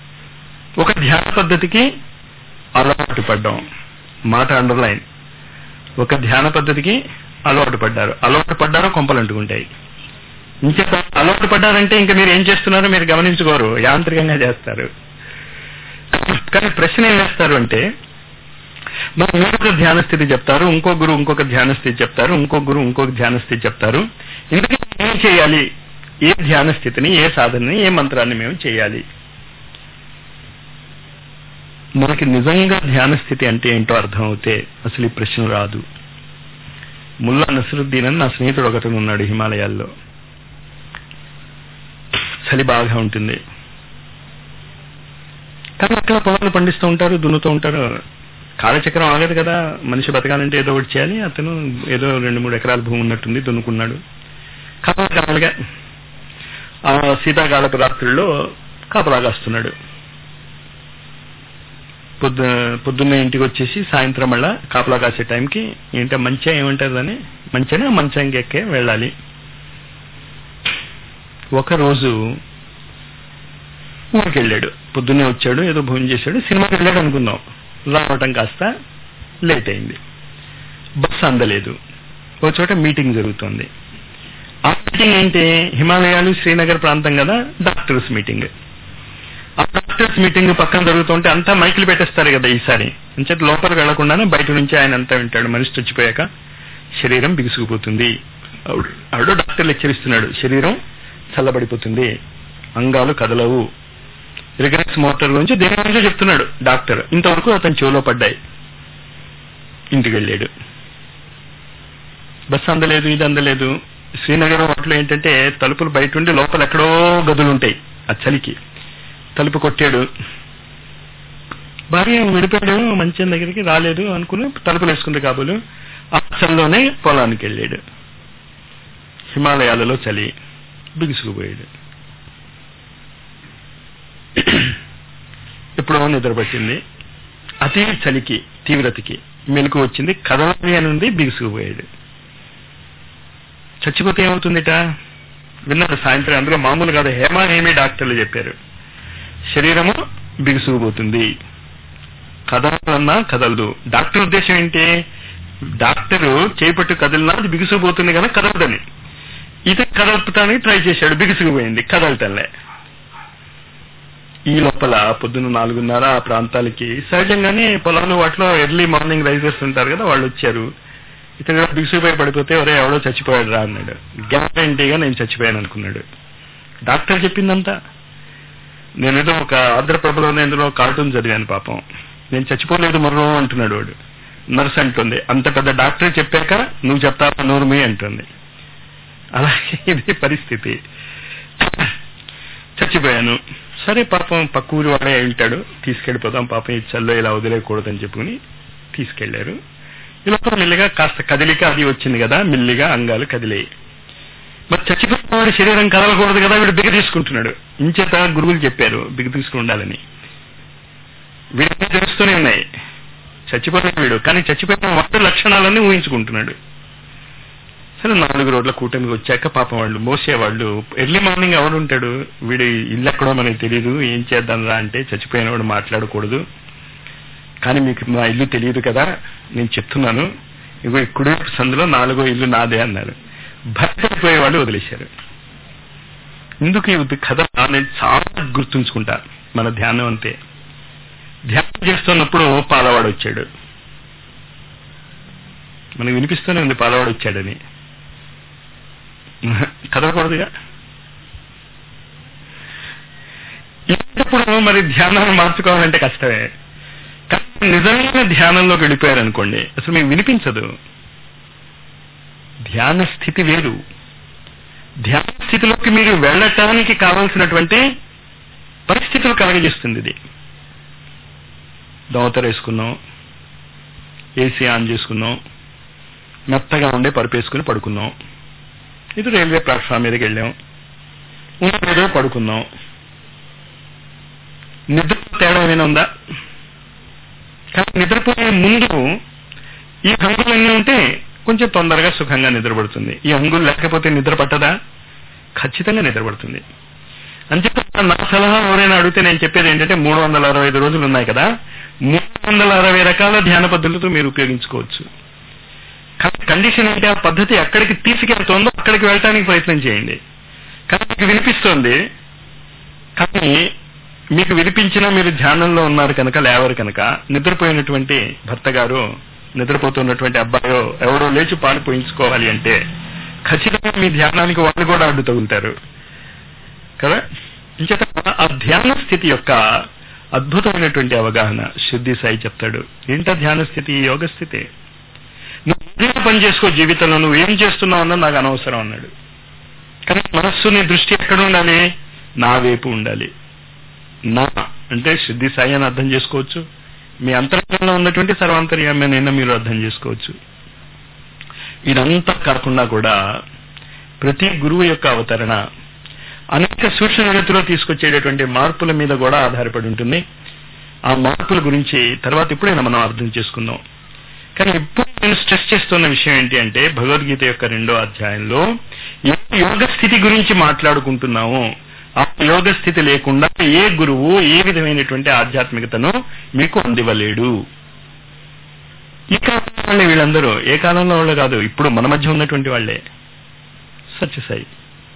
ఒక ధ్యాన పద్ధతికి అలవాటు పడ్డాం మాట అండర్లైన్ ఒక ధ్యాన పద్ధతికి అలవాటు పడ్డారు అలవాటు పడ్డారో కొంపలు అంటుకుంటాయి ఇంకేత అలవాటు పడ్డారంటే ఇంకా మీరు ఏం చేస్తున్నారో మీరు గమనించుకోరు యాంత్రికంగా చేస్తారు కానీ ప్రశ్న ఏం వేస్తారు అంటే మరి మీరు ఒక ధ్యాన స్థితి చెప్తారు ఇంకో గురువు ఇంకొక ధ్యాన స్థితి చెప్తారు ఇంకో గురువు ఇంకొక ధ్యాన స్థితి చెప్తారు ఇందుకు ఏం చేయాలి ఏ ధ్యాన స్థితిని ఏ సాధనని ఏ మంత్రాన్ని మేము చేయాలి మనకి నిజంగా ధ్యాన స్థితి అంటే ఏంటో అర్థం అవుతే అసలు ఈ ప్రశ్న రాదు ముల్లా నసరుద్దీన్ అని నా స్నేహితుడు ఒకతను ఉన్నాడు హిమాలయాల్లో చలి బాగా ఉంటుంది కానీ అక్కడ పొలాలు పండిస్తూ ఉంటారు దున్నుతూ ఉంటారు కాలచక్రం ఆగదు కదా మనిషి బతకాలంటే ఏదో ఒకటి చేయాలి అతను ఏదో రెండు మూడు ఎకరాల భూమి ఉన్నట్టుంది దున్నుకున్నాడు కాలకాలుగా ఆ శీతాకాలపు రాత్రుల్లో కాపలా కాస్తున్నాడు పొద్దు పొద్దున్నే ఇంటికి వచ్చేసి సాయంత్రం మళ్ళా కాపలా కాసే టైంకి ఏంటో మంచిగా ఏమంటారు అని మంచిగా మంచంకి ఎక్కే వెళ్ళాలి ఒకరోజు ఊరికి వెళ్ళాడు పొద్దున్నే వచ్చాడు ఏదో భోజనం చేశాడు సినిమాకి వెళ్ళాడు అనుకుందాం రావటం కాస్త లేట్ అయింది బస్సు అందలేదు ఒక చోట మీటింగ్ జరుగుతుంది ఆ మీటింగ్ ఏంటి హిమాలయాలు శ్రీనగర్ ప్రాంతం కదా డాక్టర్స్ మీటింగ్ ఆ డాక్టర్స్ మీటింగ్ పక్కన జరుగుతుంటే అంతా మైకులు పెట్టేస్తారు కదా ఈసారి అంచేత లోపలికి వెళ్లకుండానే బయట నుంచి ఆయన అంతా వింటాడు మనిషి చచ్చిపోయాక శరీరం బిగుసుకుపోతుంది ఆవిడ డాక్టర్ హెచ్చరిస్తున్నాడు శరీరం చల్లబడిపోతుంది అంగాలు కదలవు రిగరెక్స్ మోటార్ గురించి దేని గురించో చెప్తున్నాడు డాక్టర్ ఇంతవరకు అతని చెవిలో పడ్డాయి ఇంటికి వెళ్ళాడు బస్సు అందలేదు ఇది అందలేదు శ్రీనగర్ వాటిలో ఏంటంటే తలుపులు బయట ఉండి లోపల ఎక్కడో గదులు ఉంటాయి ఆ చలికి తలుపు కొట్టాడు భార్య విడిపోయాడు మంచం దగ్గరికి రాలేదు అనుకుని తలుపులు వేసుకుంది కాబోలు ఆ చలిలోనే పొలానికి వెళ్ళాడు హిమాలయాలలో చలి బిగుసుకుపోయాడు ఎప్పుడో నిద్రపట్టింది అతి చలికి తీవ్రతకి మెలకు వచ్చింది కదలని అని ఉంది బిగుసుకుపోయాడు చచ్చిపోతే ఏమవుతుందిట విన్నారు సాయంత్రం అందులో మామూలు కాదు హేమా హేమి డాక్టర్లు చెప్పారు శరీరము బిగుసుకుపోతుంది కదలన్నా కదలదు డాక్టర్ ఉద్దేశం ఏంటి డాక్టరు చేపట్టు కదిలినా అది బిగుసుకుపోతుంది కనుక కదలదని ఇతను కదలపటానికి ట్రై చేశాడు బిగుసుకుపోయింది కదలటంలే ఈ లోపల పొద్దున్న నాలుగున్నర ఆ ప్రాంతాలకి సహజంగానే పొలాలు వాటిలో ఎర్లీ మార్నింగ్ రైజర్స్ ఉంటారు కదా వాళ్ళు వచ్చారు ఇతను కూడా బిగుసిపోయి పడిపోతే ఒరే ఎవడో చచ్చిపోయాడు రా అన్నాడు గ్యారంటీగా నేను చచ్చిపోయాను అనుకున్నాడు డాక్టర్ చెప్పిందంతా నేనేదో ఒక ఆంధ్రప్రభలో నేను కార్టూన్ చదివాను పాపం నేను చచ్చిపోలేదు మరో అంటున్నాడు వాడు నర్స్ అంటుంది అంత పెద్ద డాక్టర్ చెప్పాక నువ్వు చెప్తావా నోరుమి అంటుంది అలాగే ఇది పరిస్థితి చచ్చిపోయాను సరే పాపం పక్క ఊరి వాడే ఉంటాడు తీసుకెళ్ళిపోదాం పాపం ఈ చల్లో ఇలా వదిలేయకూడదని చెప్పుకుని తీసుకెళ్లారు ఇలా మెల్లిగా కాస్త కదిలిక అది వచ్చింది కదా మెల్లిగా అంగాలు కదిలేయి మరి చచ్చిపోయిన వాడి శరీరం కదలకూడదు కదా వీడు బిగ తీసుకుంటున్నాడు ఇంచేత గురువులు చెప్పారు బిగ తీసుకుని ఉండాలని వీడికి తెలుస్తూనే ఉన్నాయి చచ్చిపోయిన వీడు కానీ చచ్చిపోయిన వాటి లక్షణాలన్నీ ఊహించుకుంటున్నాడు సరే నాలుగు రోడ్ల కూటమికి వచ్చాక పాపం వాళ్ళు మోసేవాళ్ళు ఎర్లీ మార్నింగ్ ఎవడు ఉంటాడు వీడి ఇల్లు ఎక్కడో మనకి తెలియదు ఏం చేద్దాం రా అంటే చచ్చిపోయిన వాడు మాట్లాడకూడదు కానీ మీకు మా ఇల్లు తెలియదు కదా నేను చెప్తున్నాను ఇగో ఇప్పుడు సందులో నాలుగో ఇల్లు నాదే అన్నారు భర్తపోయే వాళ్ళు వదిలేశారు ఇందుకు ఈ కథ నేను చాలా గుర్తుంచుకుంటా మన ధ్యానం అంతే ధ్యానం చేస్తున్నప్పుడు పాలవాడు వచ్చాడు మనకు వినిపిస్తూనే ఉంది పాలవాడు వచ్చాడని కదలకూడదుగా ఇలాంటప్పుడు మరి ధ్యానాన్ని మార్చుకోవాలంటే కష్టమే కానీ నిజమైన ధ్యానంలోకి వెళ్ళిపోయారు అనుకోండి అసలు మీకు వినిపించదు ధ్యాన స్థితి వేరు ధ్యాన స్థితిలోకి మీరు వెళ్ళటానికి కావాల్సినటువంటి పరిస్థితులు కలగజేస్తుంది ఇది దోతర వేసుకున్నాం ఏసీ ఆన్ చేసుకున్నాం మెత్తగా ఉండే పరుపేసుకుని పడుకున్నాం ఇది రైల్వే ప్లాట్ఫామ్ మీదకి వెళ్ళాం ఉన్నదో పడుకున్నాం నిద్ర తేడా ఏమైనా ఉందా కానీ నిద్రపోయే ముందు ఈ హంగులన్నీ ఉంటే కొంచెం తొందరగా సుఖంగా నిద్రపడుతుంది ఈ హంగులు లేకపోతే నిద్ర పట్టదా ఖచ్చితంగా నిద్రపడుతుంది అంచేత నా సలహా ఎవరైనా అడిగితే నేను చెప్పేది ఏంటంటే మూడు వందల అరవై ఐదు రోజులు ఉన్నాయి కదా మూడు వందల అరవై రకాల ధ్యాన పద్ధతులతో మీరు ఉపయోగించుకోవచ్చు కానీ కండిషన్ ఏంటి ఆ పద్ధతి ఎక్కడికి తీసుకెళ్తుందో అక్కడికి వెళ్ళటానికి ప్రయత్నం చేయండి కానీ మీకు వినిపిస్తోంది కానీ మీకు వినిపించినా మీరు ధ్యానంలో ఉన్నారు కనుక లేవరు కనుక నిద్రపోయినటువంటి భర్త గారు నిద్రపోతున్నటువంటి అబ్బాయో ఎవడో లేచి పాలు పోయించుకోవాలి అంటే ఖచ్చితంగా మీ ధ్యానానికి వాళ్ళు కూడా అడ్డు తగులుతారు కదా ఇంచేత ఆ ధ్యాన స్థితి యొక్క అద్భుతమైనటువంటి అవగాహన శుద్ధి సాయి చెప్తాడు ఏంటో ధ్యాన స్థితి యోగ స్థితి నువ్వు ఏదైనా పని చేసుకో జీవితంలో నువ్వు ఏం చేస్తున్నావు అన్నది నాకు అనవసరం అన్నాడు కానీ మనస్సు నీ దృష్టి ఎక్కడ ఉండాలి నా వైపు ఉండాలి నా అంటే శుద్ధి సాయి అని అర్థం చేసుకోవచ్చు మీ అంతరంగంలో ఉన్నటువంటి సర్వాంతర్యామైనా మీరు అర్థం చేసుకోవచ్చు ఇదంతా కాకుండా కూడా ప్రతి గురువు యొక్క అవతరణ అనేక సూక్ష్మ జగత్తులో తీసుకొచ్చేటటువంటి మార్పుల మీద కూడా ఆధారపడి ఉంటుంది ఆ మార్పుల గురించి తర్వాత ఇప్పుడైనా మనం అర్థం చేసుకుందాం కానీ ఇప్పుడు నేను స్ట్రెస్ చేస్తున్న విషయం ఏంటి అంటే భగవద్గీత యొక్క రెండో అధ్యాయంలో ఏ యోగ స్థితి గురించి మాట్లాడుకుంటున్నాము ఆ యోగ స్థితి లేకుండా ఏ గురువు ఏ విధమైనటువంటి ఆధ్యాత్మికతను మీకు అందివ్వలేడు ఈ కాలంలో వాళ్ళే వీళ్ళందరూ ఏ కాలంలో వాళ్ళు కాదు ఇప్పుడు మన మధ్య ఉన్నటువంటి వాళ్ళే సత్యసాయి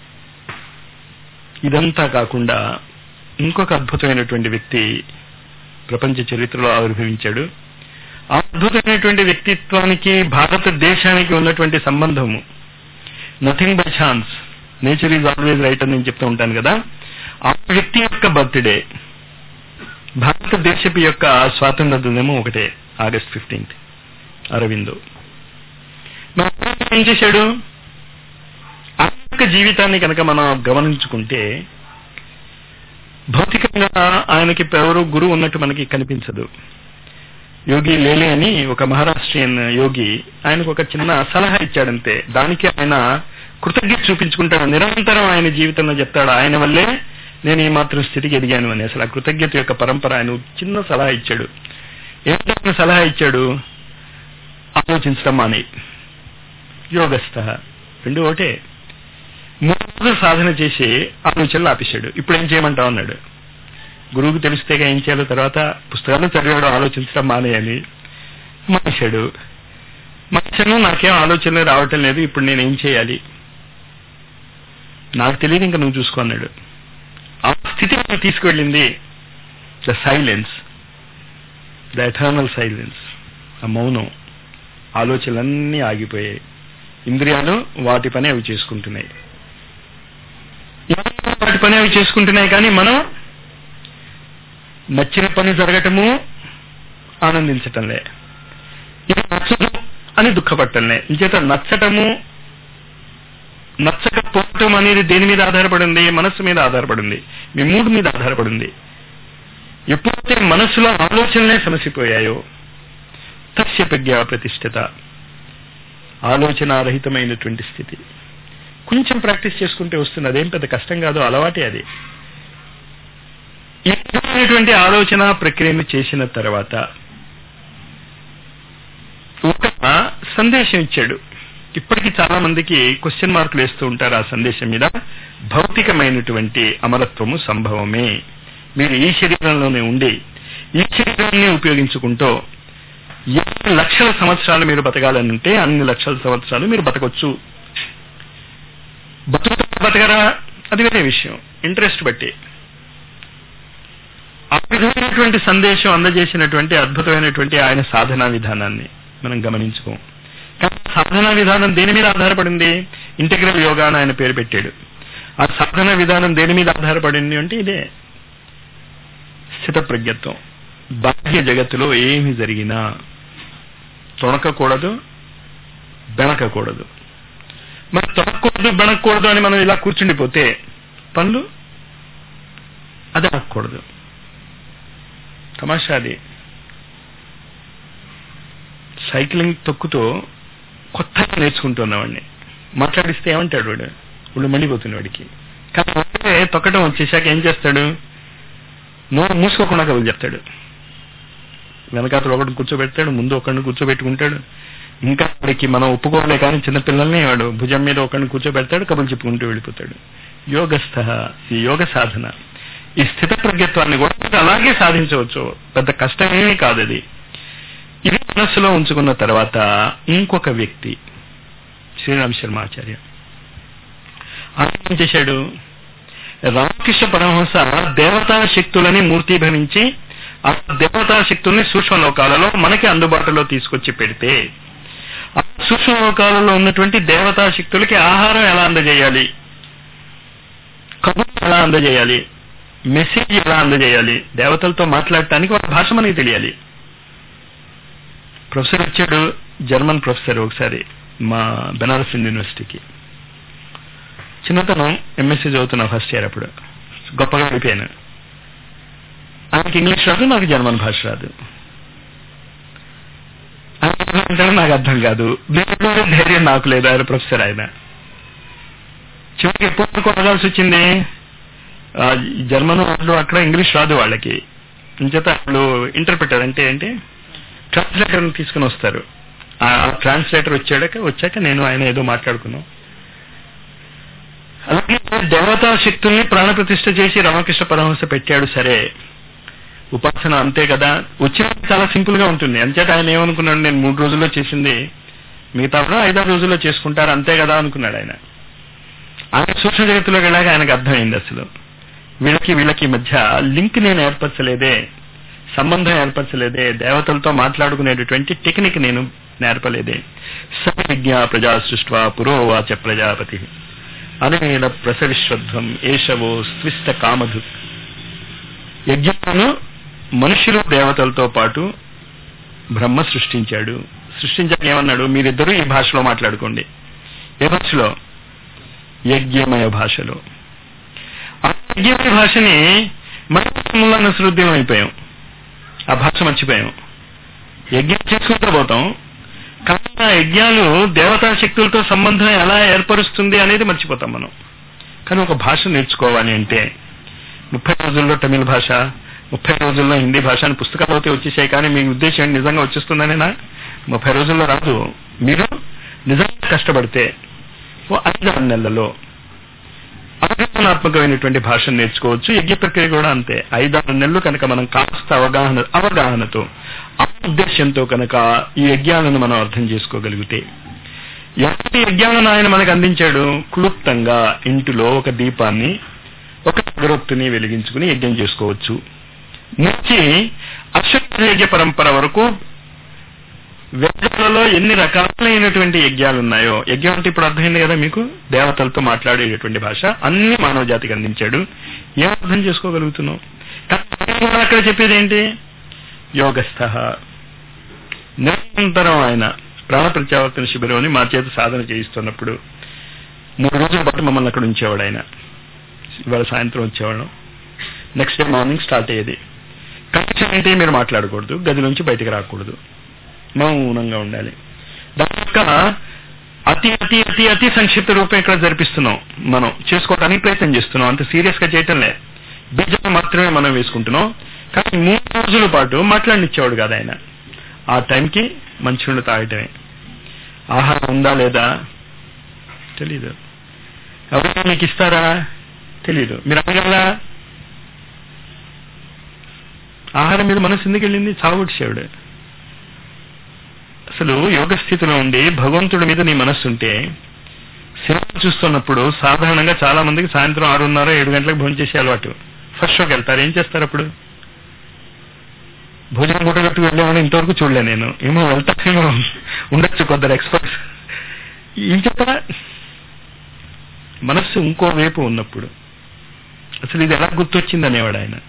ఇదంతా కాకుండా ఇంకొక అద్భుతమైనటువంటి వ్యక్తి ప్రపంచ చరిత్రలో ఆవిర్భవించాడు ఆ అద్భుతమైనటువంటి వ్యక్తిత్వానికి భారతదేశానికి ఉన్నటువంటి సంబంధము nothing by chance nature is always right అని నేను చెప్తూ ఉంటాను కదా ఆ వ్యక్తి యొక్క బర్త్డే భారతదేశపు యొక్క స్వాతంత్ర దినము ఒకటే ఆగస్ట్ ఫిఫ్టీన్త్ అరవిందో మరి ఏం చేశాడు ఆ యొక్క జీవితాన్ని కనుక మనం గమనించుకుంటే భౌతికంగా ఆయనకి ఎవరు గురువు ఉన్నట్టు మనకి కనిపించదు యోగి లేలే అని ఒక మహారాష్ట్రియన్ యోగి ఆయనకు ఒక చిన్న సలహా ఇచ్చాడంతే దానికి ఆయన కృతజ్ఞత చూపించుకుంటాడు నిరంతరం ఆయన జీవితంలో చెప్తాడు ఆయన వల్లే నేను ఈ మాత్రం స్థితికి ఎదిగాను అని అసలు ఆ కృతజ్ఞత యొక్క పరంపర ఆయన చిన్న సలహా ఇచ్చాడు ఏంటో సలహా ఇచ్చాడు ఆలోచించడం మాని యోగస్థ రెండు ఒకటే మూడు రోజులు సాధన చేసి ఆలోచనలు ఆపేశాడు ఇప్పుడు ఏం చేయమంటావు అన్నాడు గురువుకు తెలిస్తేగా ఏం చేయాలో తర్వాత పుస్తకాలు చదివాడు ఆలోచించడం మానేయని మానేశాడు మనుషను నాకేం ఆలోచనలు రావటం లేదు ఇప్పుడు నేను ఏం చేయాలి నాకు తెలియదు ఇంకా నువ్వు చూసుకో అన్నాడు ఆ స్థితి మనం తీసుకువెళ్ళింది the silence the eternal silence ఆ మౌనం ఆలోచనలన్నీ ఆగిపోయాయి ఇంద్రియాలు వాటి పని అవి చేసుకుంటున్నాయి వాటి పని అవి చేసుకుంటున్నాయి కానీ మనం నచ్చిన పని జరగటము ఆనందించటంలే ఇది నచ్చదు అని దుఃఖపడటంలే ఇంచేత నచ్చటము నచ్చకపోవటం అనేది దేని మీద ఆధారపడింది మనస్సు మీద ఆధారపడింది మీ మూడు మీద ఆధారపడింది ఎప్పుడైతే మనస్సులో ఆలోచనలే సమసిపోయాయో తస్య ప్రజ్ఞా ప్రతిష్ఠిత ఆలోచనారహితమైనటువంటి స్థితి కొంచెం ప్రాక్టీస్ చేసుకుంటే వస్తుంది అదేం పెద్ద కష్టం కాదు అలవాటే అది ఈ విధమైనటువంటి ఆలోచన ప్రక్రియను చేసిన తర్వాత ఒక సందేశం ఇచ్చాడు ఇప్పటికీ చాలా మందికి క్వశ్చన్ మార్కులు వేస్తూ ఉంటారు ఆ సందేశం మీద భౌతికమైనటువంటి అమరత్వము సంభవమే మీరు ఈ శరీరంలోనే ఉండి ఈ శరీరాన్ని ఉపయోగించుకుంటూ ఎన్ని లక్షల సంవత్సరాలు మీరు బతకాలని ఉంటే అన్ని లక్షల సంవత్సరాలు మీరు బతకొచ్చు బతుకు బతకరా అది వేరే విషయం ఇంట్రెస్ట్ బట్టి ఆ విధమైనటువంటి సందేశం అందజేసినటువంటి అద్భుతమైనటువంటి ఆయన సాధనా విధానాన్ని మనం గమనించుకోం కానీ సాధనా విధానం దేని మీద ఆధారపడింది ఇంటిగ్రల్ యోగా అని ఆయన పేరు పెట్టాడు ఆ సాధనా విధానం దేని మీద ఆధారపడింది అంటే ఇదే స్థితప్రజ్ఞత్వం బాహ్య జగత్తులో ఏమి జరిగినా తొణకకూడదు బెనకకూడదు మరి తొనకూడదు బెనకూడదు అని మనం ఇలా కూర్చుండిపోతే పనులు అది అవ్వకూడదు తమాషా అది సైక్లింగ్ తొక్కుతూ కొత్తగా నేర్చుకుంటున్నవాడిని మాట్లాడిస్తే ఏమంటాడు వాడు ఇప్పుడు మండిపోతుంది వాడికి కానీ ఒకటే తొక్కడం వచ్చేసాక ఏం చేస్తాడు నోరు మూసుకోకుండా కబులు చెప్తాడు వెనకాతలు ఒకటి కూర్చోబెడతాడు ముందు ఒకరిని కూర్చోబెట్టుకుంటాడు ఇంకా వాడికి మనం ఒప్పుకోలే కానీ చిన్నపిల్లల్ని వాడు భుజం మీద ఒకరిని కూర్చోబెడతాడు కబులు చెప్పుకుంటూ వెళ్ళిపోతాడు యోగస్థ ఈ యోగ సాధన ఈ స్థిత ప్రజ్ఞత్వాన్ని కూడా మీరు అలాగే సాధించవచ్చు పెద్ద కష్టమేమీ కాదు అది ఇది మనస్సులో ఉంచుకున్న తర్వాత ఇంకొక వ్యక్తి శ్రీరామ్ శర్మ ఆచార్య ఆయన ఏం చేశాడు రామకృష్ణ పరమహంస దేవతా శక్తులని మూర్తిభవించి ఆ దేవతా శక్తుల్ని సూక్ష్మ లోకాలలో మనకి అందుబాటులో తీసుకొచ్చి పెడితే ఆ సూక్ష్మ లోకాలలో ఉన్నటువంటి దేవతా శక్తులకి ఆహారం ఎలా అందజేయాలి కబుర్లు ఎలా అందజేయాలి మెసేజ్ ఎలా అందజేయాలి దేవతలతో మాట్లాడటానికి ఒక భాష మనకి తెలియాలి ప్రొఫెసర్ వచ్చాడు జర్మన్ ప్రొఫెసర్ ఒకసారి మా బెనారస్ హిందూ యూనివర్సిటీకి చిన్నతనం ఎంఎస్సీ చదువుతున్నా ఫస్ట్ ఇయర్ అప్పుడు గొప్పగా అయిపోయాను ఆయనకి ఇంగ్లీష్ రాదు నాకు జర్మన్ భాష రాదు ఆయన అంటే నాకు అర్థం కాదు దేవుడు ధైర్యం నాకు లేదు ఆయన ప్రొఫెసర్ ఆయన చివరికి ఎప్పుడు కొనగాల్సి వచ్చింది ఆ, ఈ జర్మన్ వాళ్ళు అక్కడ ఇంగ్లీష్ రాదు వాళ్ళకి ఇంచేత వాళ్ళు ఇంటర్ప్రిటర్ అంటే ఏంటి ట్రాన్స్లేటర్ తీసుకుని వస్తారు ఆ ట్రాన్స్లేటర్ వచ్చాక వచ్చాక నేను ఆయన ఏదో మాట్లాడుకున్నాం అలాగే దేవతా శక్తుల్ని ప్రాణప్రతిష్ఠ చేసి రామకృష్ణ పరమహంస పెట్టాడు సరే ఉపాసన అంతే కదా వచ్చిన చాలా సింపుల్ గా ఉంటుంది అంచేత ఆయన ఏమనుకున్నాడు నేను మూడు రోజుల్లో చేసింది మిగతా కూడా ఐదారు రోజుల్లో చేసుకుంటారు అంతే కదా అనుకున్నాడు ఆయన ఆయన సూక్ష్మ జగత్తులోకి వెళ్ళాక ఆయనకు అర్థమైంది అసలు వీళ్ళకి వీళ్ళకి మధ్య లింక్ నేను ఏర్పరచలేదే సంబంధం ఏర్పరచలేదే దేవతలతో మాట్లాడుకునేటటువంటి టెక్నిక్ నేను నేర్పలేదే సవిజ్ఞ ప్రజా సృష్వా పురోవాచ ప్రజాపతి అనేన ప్రసవిశ్వధ్వం ఏషవో స్విష్ట కామధు యజ్ఞమును మనుషులు దేవతలతో పాటు బ్రహ్మ సృష్టించాడు సృష్టించాక ఏమన్నాడు మీరిద్దరూ ఈ భాషలో మాట్లాడుకోండి ఏ భాషలో యజ్ఞమయ భాషలో ఆ యజ్ఞమయ భాషని మనం నసరుద్యం అయిపోయాం ఆ భాష మర్చిపోయాం యజ్ఞం చేసుకుంటూ పోతాం కానీ ఆ యజ్ఞాలు దేవతా శక్తులతో సంబంధం ఎలా ఏర్పరుస్తుంది అనేది మర్చిపోతాం మనం కానీ ఒక భాష నేర్చుకోవాలి అంటే ముప్పై రోజుల్లో తమిళ భాష ముప్పై రోజుల్లో హిందీ భాష అని పుస్తకాలు అయితే వచ్చేసాయి కానీ మీ ఉద్దేశం ఏంటి నిజంగా వచ్చేస్తుందనేనా ముప్పై రోజుల్లో రాదు మీరు నిజంగా కష్టపడితే ఓ ఐదు ఆరు నెలలలో అవగాహనాత్మకమైనటువంటి భాషను నేర్చుకోవచ్చు యజ్ఞ ప్రక్రియ కూడా అంతే ఐదారు నెలలు కనుక మనం కాస్త అవగాహన అవగాహనతో ఆ ఉద్దేశంతో కనుక ఈ యజ్ఞాలను మనం అర్థం చేసుకోగలిగితే ఎలాంటి యజ్ఞాలను ఆయన మనకు అందించాడు క్లుప్తంగా ఇంటిలో ఒక దీపాన్ని ఒక అగరొత్తుని వెలిగించుకుని యజ్ఞం చేసుకోవచ్చు నుంచి అశ్వత్థ యజ్ఞ పరంపర వరకు వేదాలలో ఎన్ని రకాలైనటువంటి యజ్ఞాలు ఉన్నాయో యజ్ఞం అంటే ఇప్పుడు అర్థమైంది కదా మీకు దేవతలతో మాట్లాడేటటువంటి భాష అన్ని మానవ జాతికి అందించాడు ఏం అర్థం చేసుకోగలుగుతున్నాం కానీ కూడా అక్కడ చెప్పేది ఏంటి యోగస్థ నిరంతరం ఆయన ప్రాణ ప్రత్యావర్తన శిబిరం అని మా చేత సాధన చేయిస్తున్నప్పుడు మూడు రోజుల పాటు మమ్మల్ని అక్కడ ఉంచేవాడు ఆయన ఇవాళ సాయంత్రం వచ్చేవాళ్ళం నెక్స్ట్ డే మార్నింగ్ స్టార్ట్ అయ్యేది కనీసం ఏంటి మీరు మాట్లాడకూడదు గది నుంచి బయటికి రాకూడదు మౌనంగా ఉండాలి దాని యొక్క అతి అతి అతి అతి సంక్షిప్త రూపం ఇక్కడ జరిపిస్తున్నాం మనం చేసుకోవడానికి ప్రయత్నం చేస్తున్నాం అంత సీరియస్ గా చేయటంలే బీజం మాత్రమే మనం వేసుకుంటున్నాం కానీ మూడు రోజుల పాటు మాట్లాడినిచ్చేవాడు కాదు ఆయన ఆ టైంకి మంచినీళ్ళు తాగటమే ఆహారం ఉందా లేదా తెలీదు ఎవరైనా మీకు ఇస్తారా తెలీదు మీరు అడగలరా ఆహారం మీద మనసు ఎందుకు వెళ్ళింది చావుడిసేవాడు అసలు యోగ స్థితిలో ఉండి భగవంతుడి మీద నీ మనస్సు ఉంటే సినిమా చూస్తున్నప్పుడు సాధారణంగా చాలా మందికి సాయంత్రం ఆరున్నర ఏడు గంటలకు భోజనం చేసే అలవాటు ఫస్ట్ షోకి వెళ్తారు ఏం చేస్తారు అప్పుడు భోజనం మూట కట్టుకు వెళ్ళామని ఇంతవరకు చూడలే నేను ఏమో వెళ్తానేమో ఉండొచ్చు కొందరు ఎక్స్పర్ట్స్ ఏం చెప్పరా మనస్సు ఇంకో వైపు ఉన్నప్పుడు అసలు ఇది ఎలా గుర్తొచ్చింది అనేవాడు ఆయన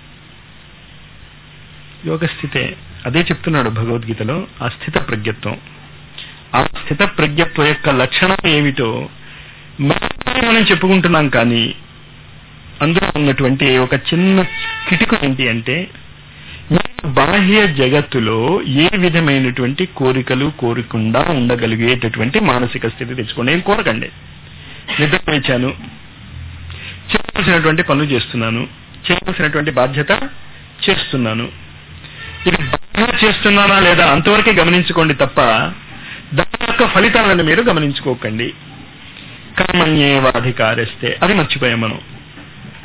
యోగ స్థితే అదే చెప్తున్నాడు భగవద్గీతలో ఆ స్థిత ప్రజ్ఞత్వం ఆ స్థిత ప్రజ్ఞత్వం యొక్క లక్షణం ఏమిటో మనం మనం చెప్పుకుంటున్నాం కానీ అందులో ఉన్నటువంటి ఒక చిన్న కిటుకు ఏంటి అంటే మీరు బాహ్య జగత్తులో ఏ విధమైనటువంటి కోరికలు కోరికుండా ఉండగలిగేటటువంటి మానసిక స్థితి తెచ్చుకోండి ఏం కోరకండి నిద్ర లేచాను చేయవలసినటువంటి పనులు చేస్తున్నాను చేయవలసినటువంటి బాధ్యత చేస్తున్నాను ఇది బాగా చేస్తున్నానా లేదా అంతవరకే గమనించుకోండి తప్ప దాని యొక్క ఫలితాలను మీరు గమనించుకోకండి కర్మణ్యేవాధికారిస్తే అది మర్చిపోయాం మనం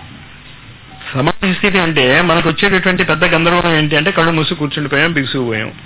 సమాజ స్థితి అంటే మనకు వచ్చేటటువంటి పెద్ద గందరగోళం ఏంటి అంటే కళ్ళు మూసి కూర్చుండిపోయాం బిగుసుకుపోయాం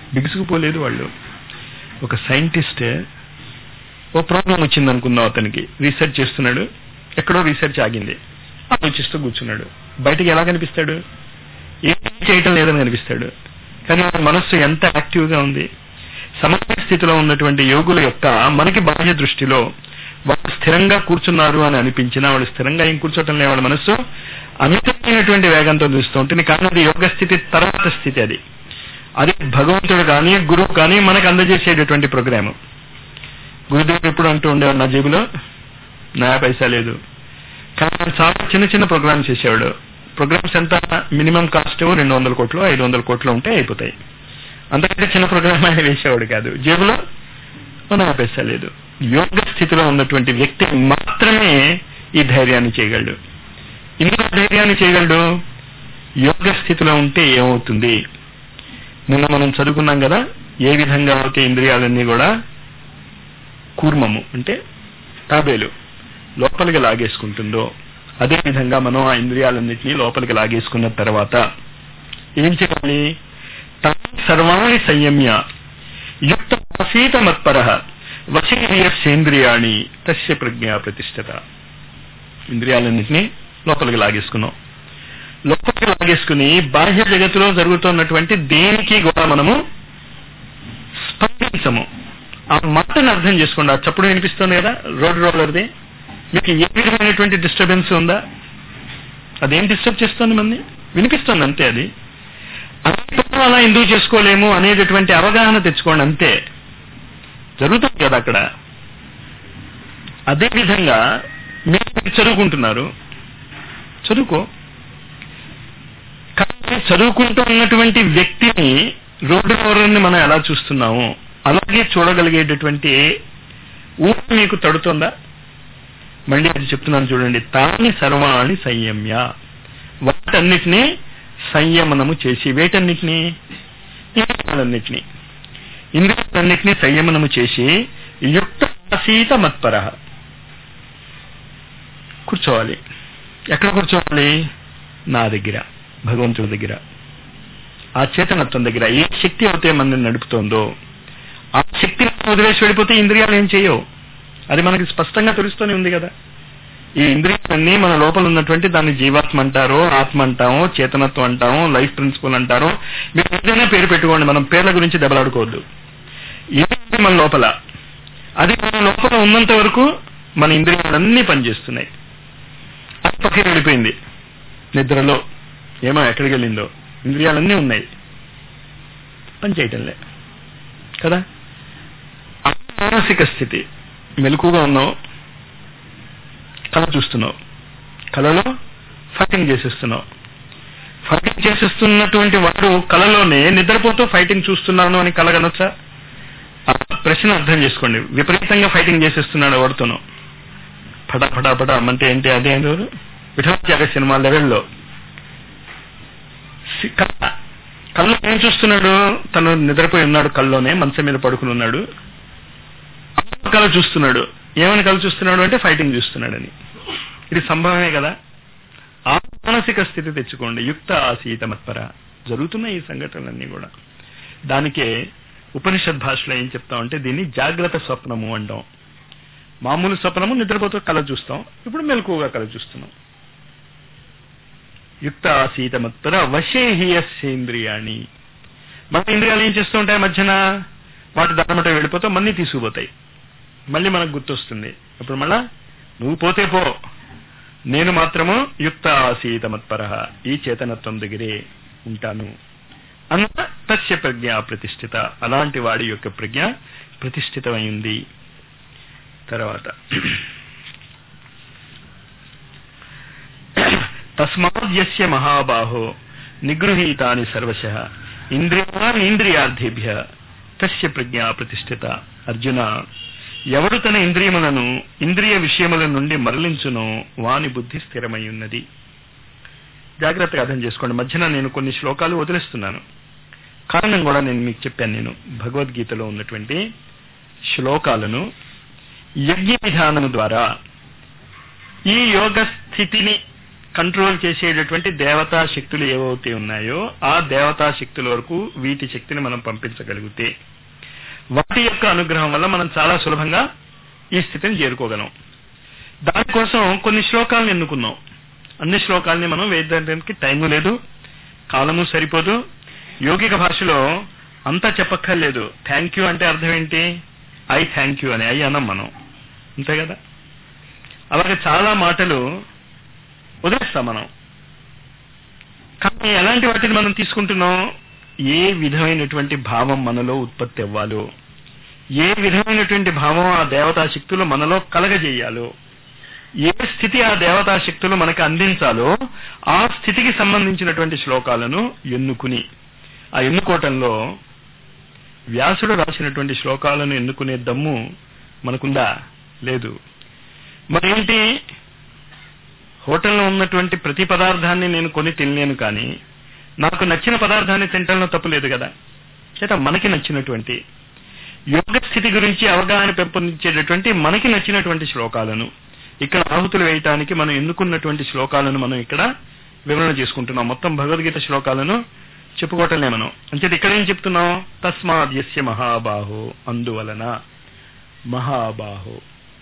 బిగుసుకుపోలేదు వాళ్ళు ఒక సైంటిస్ట్ ఓ ప్రాబ్లం వచ్చింది అనుకుందాం అతనికి రీసెర్చ్ చేస్తున్నాడు ఎక్కడో రీసెర్చ్ ఆగింది ఆలోచిస్తూ కూర్చున్నాడు బయటికి ఎలా కనిపిస్తాడు ఏం చేయటం లేదని కనిపిస్తాడు కానీ వాడి మనస్సు ఎంత యాక్టివ్ గా ఉంది సమాన స్థితిలో ఉన్నటువంటి యోగుల యొక్క మనకి బాహ్య దృష్టిలో వాళ్ళు స్థిరంగా కూర్చున్నారు అని అనిపించినా వాళ్ళు స్థిరంగా ఏం కూర్చోటం లేదు వాళ్ళ మనస్సు అమితమైనటువంటి వేగంతో చూస్తూ ఉంటుంది కానీ అది యోగ స్థితి తర్వాత స్థితి అది అది భగవంతుడు కానీ గురువు కానీ మనకు అందజేసేటటువంటి ప్రోగ్రామ్ గురుదేవుడు ఎప్పుడు అంటూ ఉండేవాడు నా జేబులో నయా పైసా లేదు కానీ ఆయన చాలా చిన్న చిన్న ప్రోగ్రామ్స్ చేసేవాడు ప్రోగ్రామ్స్ ఎంత మినిమం కాస్ట్ రెండు వందల కోట్లు ఐదు వందల కోట్లు ఉంటే అయిపోతాయి అంతకంటే చిన్న ప్రోగ్రామ్ ఆయన వేసేవాడు కాదు జేబులో నయా పైసా లేదు యోగ స్థితిలో ఉన్నటువంటి వ్యక్తి మాత్రమే ఈ ధైర్యాన్ని చేయగలడు ఇందులో ధైర్యాన్ని చేయగలడు యోగ స్థితిలో ఉంటే ఏమవుతుంది నిన్న మనం చదువుకున్నాం కదా ఏ విధంగా అయితే ఇంద్రియాలన్నీ కూడా కూర్మము అంటే తాబేలు లోపలికి లాగేసుకుంటుందో అదే విధంగా మనం ఆ ఇంద్రియాలన్నింటినీ లోపలికి లాగేసుకున్న తర్వాత ఏం చేయాలి తాను సర్వాణి సంయమ్య యుక్త ఆసీత మత్పర వశీయసేంద్రియాణి తస్య ప్రజ్ఞా ప్రతిష్టత ఇంద్రియాలన్నింటినీ లోపలికి లాగేసుకున్నాం లోపలికి లాగేసుకుని బాహ్య జగత్తులో జరుగుతున్నటువంటి దేనికి కూడా మనము స్పందించము ఆ మాటను అర్థం చేసుకోండి ఆ చప్పుడు వినిపిస్తుంది కదా రోడ్ రోలర్ది మీకు ఏ విధమైనటువంటి డిస్టర్బెన్స్ ఉందా అదేం డిస్టర్బ్ చేస్తుంది మంది వినిపిస్తుంది అంతే అది అన్నిటిలో అలా ఎందుకు చేసుకోలేము అనేటటువంటి అవగాహన తెచ్చుకోండి అంతే జరుగుతుంది కదా అక్కడ అదే విధంగా మీరు చదువుకుంటున్నారు చదువుకో కానీ చదువుకుంటూ ఉన్నటువంటి వ్యక్తిని రోడ్డు రోడ్డుని మనం ఎలా చూస్తున్నాము అలాగే చూడగలిగేటటువంటి ఊహ మీకు తడుతుందా మళ్ళీ అది చెప్తున్నాను చూడండి తాని సర్వాణి సంయమ్య వాటన్నిటినీ సంయమనము చేసి వేటన్నిటినీ ఇంద్రియాలన్నిటినీ ఇంద్రియాలన్నిటినీ సంయమనము చేసి యుక్త ఆసీత మత్పర కూర్చోవాలి ఎక్కడ కూర్చోవాలి నా దగ్గర భగవంతుడి దగ్గర ఆ చేతనత్వం దగ్గర ఏ శక్తి అయితే మనల్ని నడుపుతోందో ఆ శక్తిని వదిలేసి వెళ్ళిపోతే ఇంద్రియాలు ఏం చేయవు అది మనకి స్పష్టంగా తెలుస్తూనే ఉంది కదా ఈ ఇంద్రియాలన్నీ మన లోపల ఉన్నటువంటి దాన్ని జీవాత్మ అంటారో ఆత్మ అంటామో చేతనత్వం అంటామో లైఫ్ ప్రిన్సిపల్ అంటారో మీరు ఏదైనా పేరు పెట్టుకోండి మనం పేర్ల గురించి దెబ్బలాడుకోవద్దు ఇది మన లోపల అది మన లోపల ఉన్నంత వరకు మన ఇంద్రియాలన్నీ పనిచేస్తున్నాయి అది పక్కకి వెళ్ళిపోయింది నిద్రలో ఏమో ఎక్కడికి వెళ్ళిందో ఇంద్రియాలన్నీ ఉన్నాయి పని చేయటంలే కదా ఆ మానసిక స్థితి మెలకుగా ఉన్నావు కళ చూస్తున్నావు కళలో ఫైటింగ్ చేసేస్తున్నావు ఫైటింగ్ చేసేస్తున్నటువంటి వాడు కళలోనే నిద్రపోతూ ఫైటింగ్ చూస్తున్నాను అని కళ కనొచ్చా ఆ ప్రశ్న అర్థం చేసుకోండి విపరీతంగా ఫైటింగ్ చేసేస్తున్నాడు ఎవరితోనో ఫటా ఫటా ఫటా అంటే ఏంటి అదే ఎవరు విఠలత్యాగ సినిమా లెవెల్లో కళ కళ్ళు ఏం చూస్తున్నాడు తను నిద్రపోయి ఉన్నాడు కల్లోనే మంచం మీద పడుకుని ఉన్నాడు కళ చూస్తున్నాడు ఏమని కళ చూస్తున్నాడు అంటే ఫైటింగ్ చూస్తున్నాడని ఇది సంభవమే కదా ఆ మానసిక స్థితి తెచ్చుకోండి యుక్త ఆసీత మత్పర జరుగుతున్నాయి ఈ సంఘటనలన్నీ కూడా దానికే ఉపనిషద్ భాషలో ఏం చెప్తామంటే దీన్ని జాగ్రత్త స్వప్నము అంటాం మామూలు స్వప్నము నిద్రపోతూ కళ చూస్తాం ఇప్పుడు మెలకువగా కళ చూస్తున్నాం యుక్త ఆసీత మత్పర వశేహియస్సేంద్రియాణి మన ఇంద్రియాలు ఏం చేస్తూ ఉంటాయి మధ్యన వాటి దానమట వెళ్ళిపోతే మళ్ళీ తీసుకుపోతాయి మళ్ళీ మనకు గుర్తొస్తుంది అప్పుడు మళ్ళా నువ్వు పోతే పో నేను మాత్రము యుక్త ఆసీత మత్పర ఈ చేతనత్వం దగ్గరే ఉంటాను అన్న తస్య ప్రజ్ఞ ప్రతిష్ఠిత అలాంటి వాడి యొక్క ప్రజ్ఞ ప్రతిష్ఠితమైంది తర్వాత తస్మాద్యస్య మహాబాహో నిగృహీతాని సర్వశ ఇంద్రియాని ఇంద్రియార్థేభ్య తస్య ప్రజ్ఞ ప్రతిష్ఠిత అర్జున ఎవడు తన ఇంద్రియములను ఇంద్రియ విషయముల నుండి మరలించునో వాని బుద్ధి స్థిరమై ఉన్నది జాగ్రత్తగా అర్థం చేసుకోండి మధ్యన నేను కొన్ని శ్లోకాలు వదిలేస్తున్నాను కారణం కూడా నేను మీకు చెప్పాను నేను భగవద్గీతలో ఉన్నటువంటి శ్లోకాలను యజ్ఞ విధానము ద్వారా ఈ యోగ స్థితిని కంట్రోల్ చేసేటటువంటి దేవతా శక్తులు ఏవైతే ఉన్నాయో ఆ దేవతా శక్తుల వరకు వీటి శక్తిని మనం పంపించగలిగితే వాటి యొక్క అనుగ్రహం వల్ల మనం చాలా సులభంగా ఈ స్థితిని చేరుకోగలం దానికోసం కొన్ని శ్లోకాలను ఎన్నుకున్నాం అన్ని శ్లోకాలని మనం వేయడానికి టైం లేదు కాలము సరిపోదు యోగిక భాషలో అంతా చెప్పక్కర్లేదు థ్యాంక్ యూ అంటే అర్థం ఏంటి ఐ థ్యాంక్ యూ అని ఐ అనం మనం అంతే కదా అలాగే చాలా మాటలు వదిలేస్తాం మనం కానీ ఎలాంటి వాటిని మనం తీసుకుంటున్నాం ఏ విధమైనటువంటి భావం మనలో ఉత్పత్తి అవ్వాలో ఏ విధమైనటువంటి భావం ఆ దేవతా శక్తులు మనలో కలగజేయాలో ఏ స్థితి ఆ దేవతా శక్తులు మనకు అందించాలో ఆ స్థితికి సంబంధించినటువంటి శ్లోకాలను ఎన్నుకుని ఆ ఎన్నుకోవటంలో వ్యాసుడు రాసినటువంటి శ్లోకాలను ఎన్నుకునే దమ్ము మనకుందా లేదు మరేంటి హోటల్లో ఉన్నటువంటి ప్రతి పదార్థాన్ని నేను కొని తినలేను కానీ నాకు నచ్చిన పదార్థాన్ని తినటంలో తప్పు లేదు కదా చేత మనకి నచ్చినటువంటి యోగ స్థితి గురించి అవగాహన పెంపొందించేటటువంటి మనకి నచ్చినటువంటి శ్లోకాలను ఇక్కడ ఆహుతులు వేయటానికి మనం ఎన్నుకున్నటువంటి శ్లోకాలను మనం ఇక్కడ వివరణ చేసుకుంటున్నాం మొత్తం భగవద్గీత శ్లోకాలను చెప్పుకోవటంలే మనం అంచేది ఇక్కడ ఏం చెప్తున్నాం తస్మాద్యస్య మహాబాహో అందువలన మహాబాహో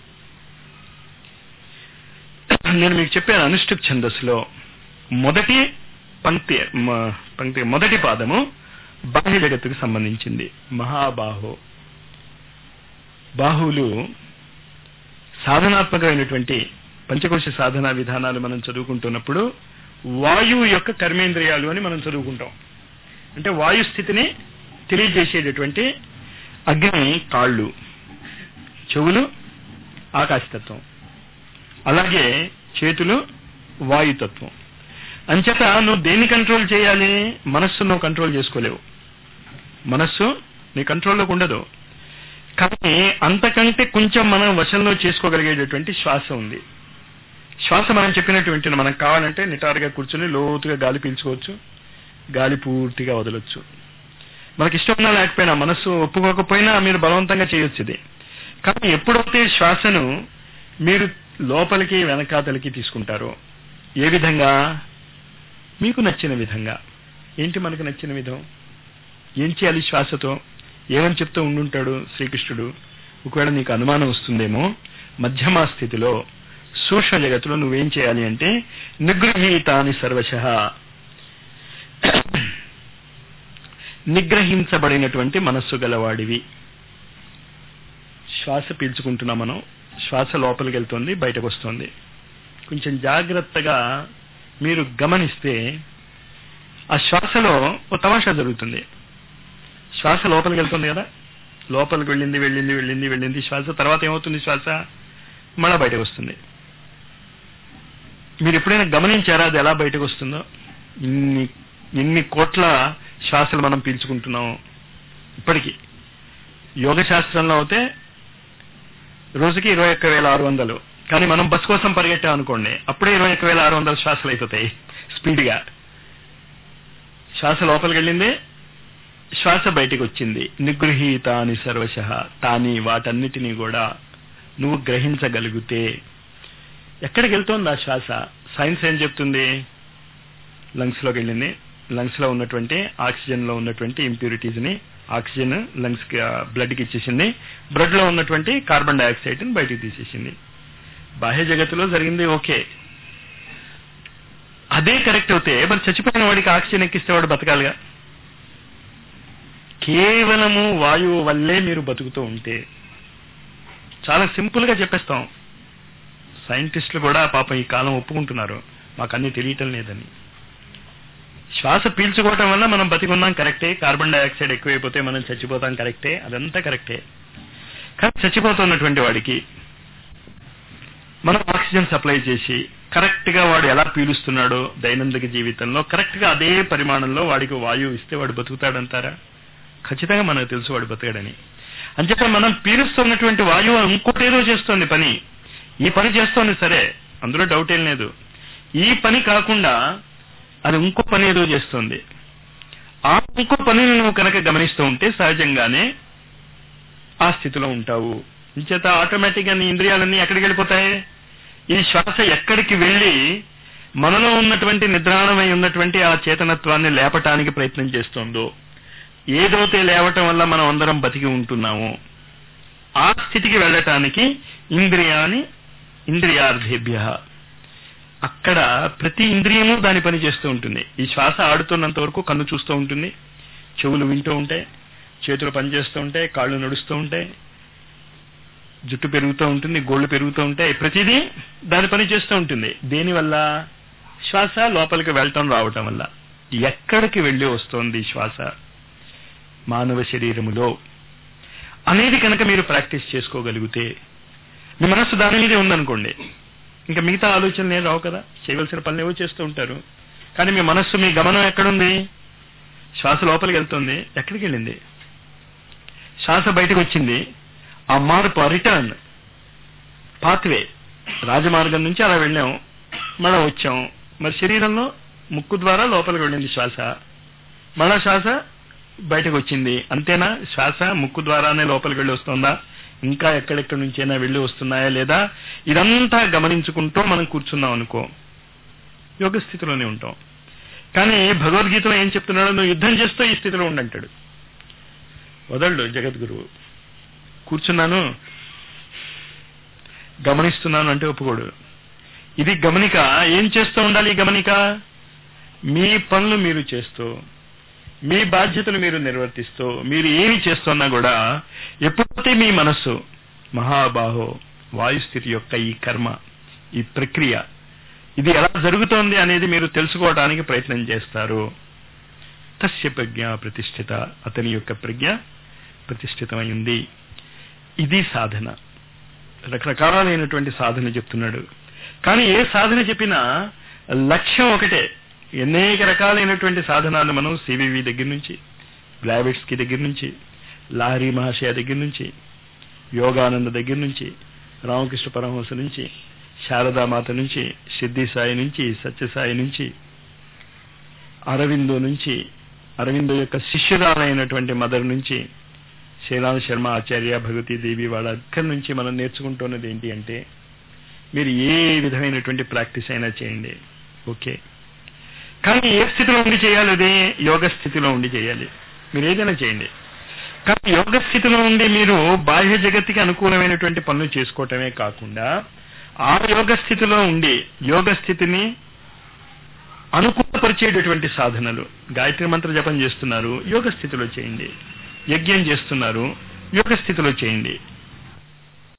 నేను మీకు చెప్పాను అనుష్ఠుప్ ఛందస్సులో మొదటి పంక్తి మ- పంక్తి మొదటి పాదము బాహ్య జగత్తుకు సంబంధించింది మహాబాహో బాహువులు సాధనాత్మకమైనటువంటి పంచకోశ సాధనా విధానాలు మనం చదువుకుంటున్నప్పుడు వాయువు యొక్క కర్మేంద్రియాలు అని మనం చదువుకుంటాం అంటే వాయు స్థితిని తెలియజేసేటటువంటి అగ్ని కాళ్ళు చెవులు ఆకాశతత్వం అలాగే చేతులు వాయుతత్వం అంచేత నువ్వు దేన్ని కంట్రోల్ చేయాలి మనస్సు నువ్వు కంట్రోల్ చేసుకోలేవు మనస్సు నీ కంట్రోల్లోకి ఉండదు కానీ అంతకంటే కొంచెం మనం వశంలో చేసుకోగలిగేటటువంటి శ్వాస ఉంది శ్వాస మనం చెప్పినటువంటి మనం కావాలంటే నిటారుగా కూర్చొని లోతుగా గాలి పీల్చుకోవచ్చు గాలి పూర్తిగా వదలొచ్చు మనకి ఇష్టం ఉన్నా లేకపోయినా మనస్సు ఒప్పుకోకపోయినా మీరు బలవంతంగా చేయొచ్చు ఇది కానీ ఎప్పుడైతే శ్వాసను మీరు లోపలికి వెనకాతలికి తీసుకుంటారో ఏ విధంగా మీకు నచ్చిన విధంగా ఏంటి మనకు నచ్చిన విధం ఏం చేయాలి శ్వాసతో ఏమని చెప్తూ ఉండుంటాడు శ్రీకృష్ణుడు ఒకవేళ నీకు అనుమానం వస్తుందేమో మధ్యమా స్థితిలో సూక్ష్మ జగత్తులో నువ్వేం చేయాలి అంటే నిగృహీతాని సర్వశ నిగ్రహించబడినటువంటి మనస్సు గలవాడివి శ్వాస పీల్చుకుంటున్నాం మనం శ్వాస లోపలికి వెళ్తుంది బయటకు వస్తుంది కొంచెం జాగ్రత్తగా మీరు గమనిస్తే ఆ శ్వాసలో ఓ తమాషా జరుగుతుంది శ్వాస లోపలికి వెళ్తుంది కదా లోపలికి వెళ్ళింది వెళ్ళింది వెళ్ళింది వెళ్ళింది శ్వాస తర్వాత ఏమవుతుంది శ్వాస మళ్ళా బయటకు వస్తుంది మీరు ఎప్పుడైనా గమనించారా అది ఎలా బయటకు వస్తుందో ఇన్ని ఇన్ని కోట్ల శ్వాసలు మనం పీల్చుకుంటున్నాం ఇప్పటికీ యోగ శాస్త్రంలో అయితే రోజుకి ఇరవై ఒక్క వేల ఆరు వందలు కానీ మనం బస్ కోసం పరిగెట్టాం అనుకోండి అప్పుడే ఇరవై ఒక్క వేల ఆరు వందల శ్వాసలు అయిపోతాయి స్పీడ్గా శ్వాస లోపలికి వెళ్ళింది శ్వాస బయటికి వచ్చింది నిగృహీత అని సర్వశ తాని వాటన్నిటినీ కూడా నువ్వు గ్రహించగలిగితే ఎక్కడికి వెళ్తోంది ఆ శ్వాస సైన్స్ ఏం చెప్తుంది లంగ్స్ లోకి వెళ్ళింది లంగ్స్ లో ఉన్నటువంటి ఆక్సిజన్ లో ఉన్నటువంటి ఇంప్యూరిటీస్ ని ఆక్సిజన్ లంగ్స్ బ్లడ్ కి ఇచ్చేసింది బ్లడ్ లో ఉన్నటువంటి కార్బన్ డైఆక్సైడ్ ని బయటికి తీసేసింది బాహ్య జగత్తులో జరిగింది ఓకే అదే కరెక్ట్ అవుతే మరి చచ్చిపోయిన వాడికి ఆక్సిజన్ ఎక్కిస్తే వాడు బతకాలిగా కేవలము వాయువు వల్లే మీరు బతుకుతూ ఉంటే చాలా సింపుల్ గా చెప్పేస్తాం సైంటిస్టులు కూడా పాపం ఈ కాలం ఒప్పుకుంటున్నారు మాకు అన్ని తెలియటం లేదని శ్వాస పీల్చుకోవటం వల్ల మనం బతికున్నాం కరెక్టే కార్బన్ డైఆక్సైడ్ ఎక్కువైపోతే మనం చచ్చిపోతాం కరెక్టే అదంతా కరెక్టే కానీ చచ్చిపోతున్నటువంటి వాడికి మనం ఆక్సిజన్ సప్లై చేసి కరెక్ట్ గా వాడు ఎలా పీలుస్తున్నాడో దైనందిక జీవితంలో కరెక్ట్ గా అదే పరిమాణంలో వాడికి వాయువు ఇస్తే వాడు బతుకుతాడంటారా ఖచ్చితంగా మనకు తెలుసు వాడు బతకడని అంచేత మనం పీలుస్తున్నటువంటి వాయువు ఇంకోటేదో చేస్తోంది పని ఈ పని చేస్తోంది సరే అందులో డౌట్ ఏం లేదు ఈ పని కాకుండా అది ఇంకో పని ఏదో చేస్తుంది ఆ ఇంకో పనిని నువ్వు కనుక గమనిస్తూ ఉంటే సహజంగానే ఆ స్థితిలో ఉంటావు ఇంచేత ఆటోమేటిక్ గా నీ ఇంద్రియాలన్నీ ఎక్కడికి వెళ్ళిపోతాయి ఈ శ్వాస ఎక్కడికి వెళ్ళి మనలో ఉన్నటువంటి నిద్రాణమై ఉన్నటువంటి ఆ చేతనత్వాన్ని లేపటానికి ప్రయత్నం చేస్తుందో ఏదైతే లేవటం వల్ల మనం అందరం బతికి ఉంటున్నామో ఆ స్థితికి వెళ్ళటానికి ఇంద్రియాని ఇంద్రియార్థేభ్య అక్కడ ప్రతి ఇంద్రియము దాని పని చేస్తూ ఉంటుంది ఈ శ్వాస ఆడుతున్నంత వరకు కన్ను చూస్తూ ఉంటుంది చెవులు వింటూ ఉంటాయి చేతులు పనిచేస్తూ ఉంటాయి కాళ్ళు నడుస్తూ ఉంటాయి జుట్టు పెరుగుతూ ఉంటుంది గోళ్లు పెరుగుతూ ఉంటాయి ప్రతిదీ దాని పని చేస్తూ ఉంటుంది దేనివల్ల శ్వాస లోపలికి వెళ్ళటం రావటం వల్ల ఎక్కడికి వెళ్ళి వస్తోంది శ్వాస మానవ శరీరములో అనేది కనుక మీరు ప్రాక్టీస్ చేసుకోగలిగితే మీ మనస్సు దాని మీదే ఉందనుకోండి ఇంకా మిగతా ఆలోచనలు ఏం రావు కదా చేయవలసిన పనులు ఏవో చేస్తూ ఉంటారు కానీ మీ మనస్సు మీ గమనం ఎక్కడుంది శ్వాస లోపలికి వెళ్తుంది ఎక్కడికి వెళ్ళింది శ్వాస బయటకు వచ్చింది ఆ మార్పు రిటర్న్ పాత్వే రాజమార్గం నుంచి అలా వెళ్ళాం మనం వచ్చాం మరి శరీరంలో ముక్కు ద్వారా లోపలికి వెళ్ళింది శ్వాస మన శ్వాస బయటకు వచ్చింది అంతేనా శ్వాస ముక్కు ద్వారానే లోపలికి వెళ్ళి వస్తుందా ఇంకా ఎక్కడెక్కడి నుంచైనా వెళ్ళి వస్తున్నాయా లేదా ఇదంతా గమనించుకుంటూ మనం కూర్చున్నాం అనుకో యోగ స్థితిలోనే ఉంటాం కానీ భగవద్గీతలో ఏం చెప్తున్నాడు నువ్వు యుద్ధం చేస్తూ ఈ స్థితిలో ఉండంటాడు వదలడు జగద్గురువు కూర్చున్నాను గమనిస్తున్నాను అంటే ఒప్పుకోడు ఇది గమనిక ఏం చేస్తూ ఉండాలి ఈ గమనిక మీ పనులు మీరు చేస్తూ మీ బాధ్యతలు మీరు నిర్వర్తిస్తూ మీరు ఏమి చేస్తున్నా కూడా ఎప్పుడైతే మీ మనస్సు మహాబాహో వాయుస్థితి యొక్క ఈ కర్మ ఈ ప్రక్రియ ఇది ఎలా జరుగుతోంది అనేది మీరు తెలుసుకోవడానికి ప్రయత్నం చేస్తారు తస్య ప్రజ్ఞ ప్రతిష్ఠిత అతని యొక్క ప్రజ్ఞ ప్రతిష్ఠితమైంది ఇది సాధన రకరకాలైనటువంటి సాధన చెప్తున్నాడు కానీ ఏ సాధన చెప్పినా లక్ష్యం ఒకటే అనేక రకాలైనటువంటి సాధనాలు మనం సివివి దగ్గర నుంచి బ్లావిట్స్ కి దగ్గర నుంచి లాహరి మహాశయ దగ్గర నుంచి యోగానంద దగ్గర నుంచి రామకృష్ణ పరమహంస నుంచి శారదామాత నుంచి సిద్ధి సాయి నుంచి సత్యసాయి నుంచి అరవిందో నుంచి అరవిందో యొక్క శిష్యురాలైనటువంటి మదర్ నుంచి శైలాన్ శర్మ ఆచార్య భగవతీ దేవి వాళ్ళ దగ్గర నుంచి మనం నేర్చుకుంటున్నది ఏంటి అంటే మీరు ఏ విధమైనటువంటి ప్రాక్టీస్ అయినా చేయండి ఓకే కానీ ఏ స్థితిలో ఉండి చేయాలి అది యోగ స్థితిలో ఉండి చేయాలి మీరు ఏదైనా చేయండి కానీ యోగ స్థితిలో ఉండి మీరు బాహ్య జగత్తుకి అనుకూలమైనటువంటి పనులు చేసుకోవటమే కాకుండా ఆ యోగ స్థితిలో ఉండి యోగ స్థితిని అనుకూలపరిచేటటువంటి సాధనలు గాయత్రి మంత్ర జపం చేస్తున్నారు యోగ స్థితిలో చేయండి యజ్ఞం చేస్తున్నారు యోగ స్థితిలో చేయండి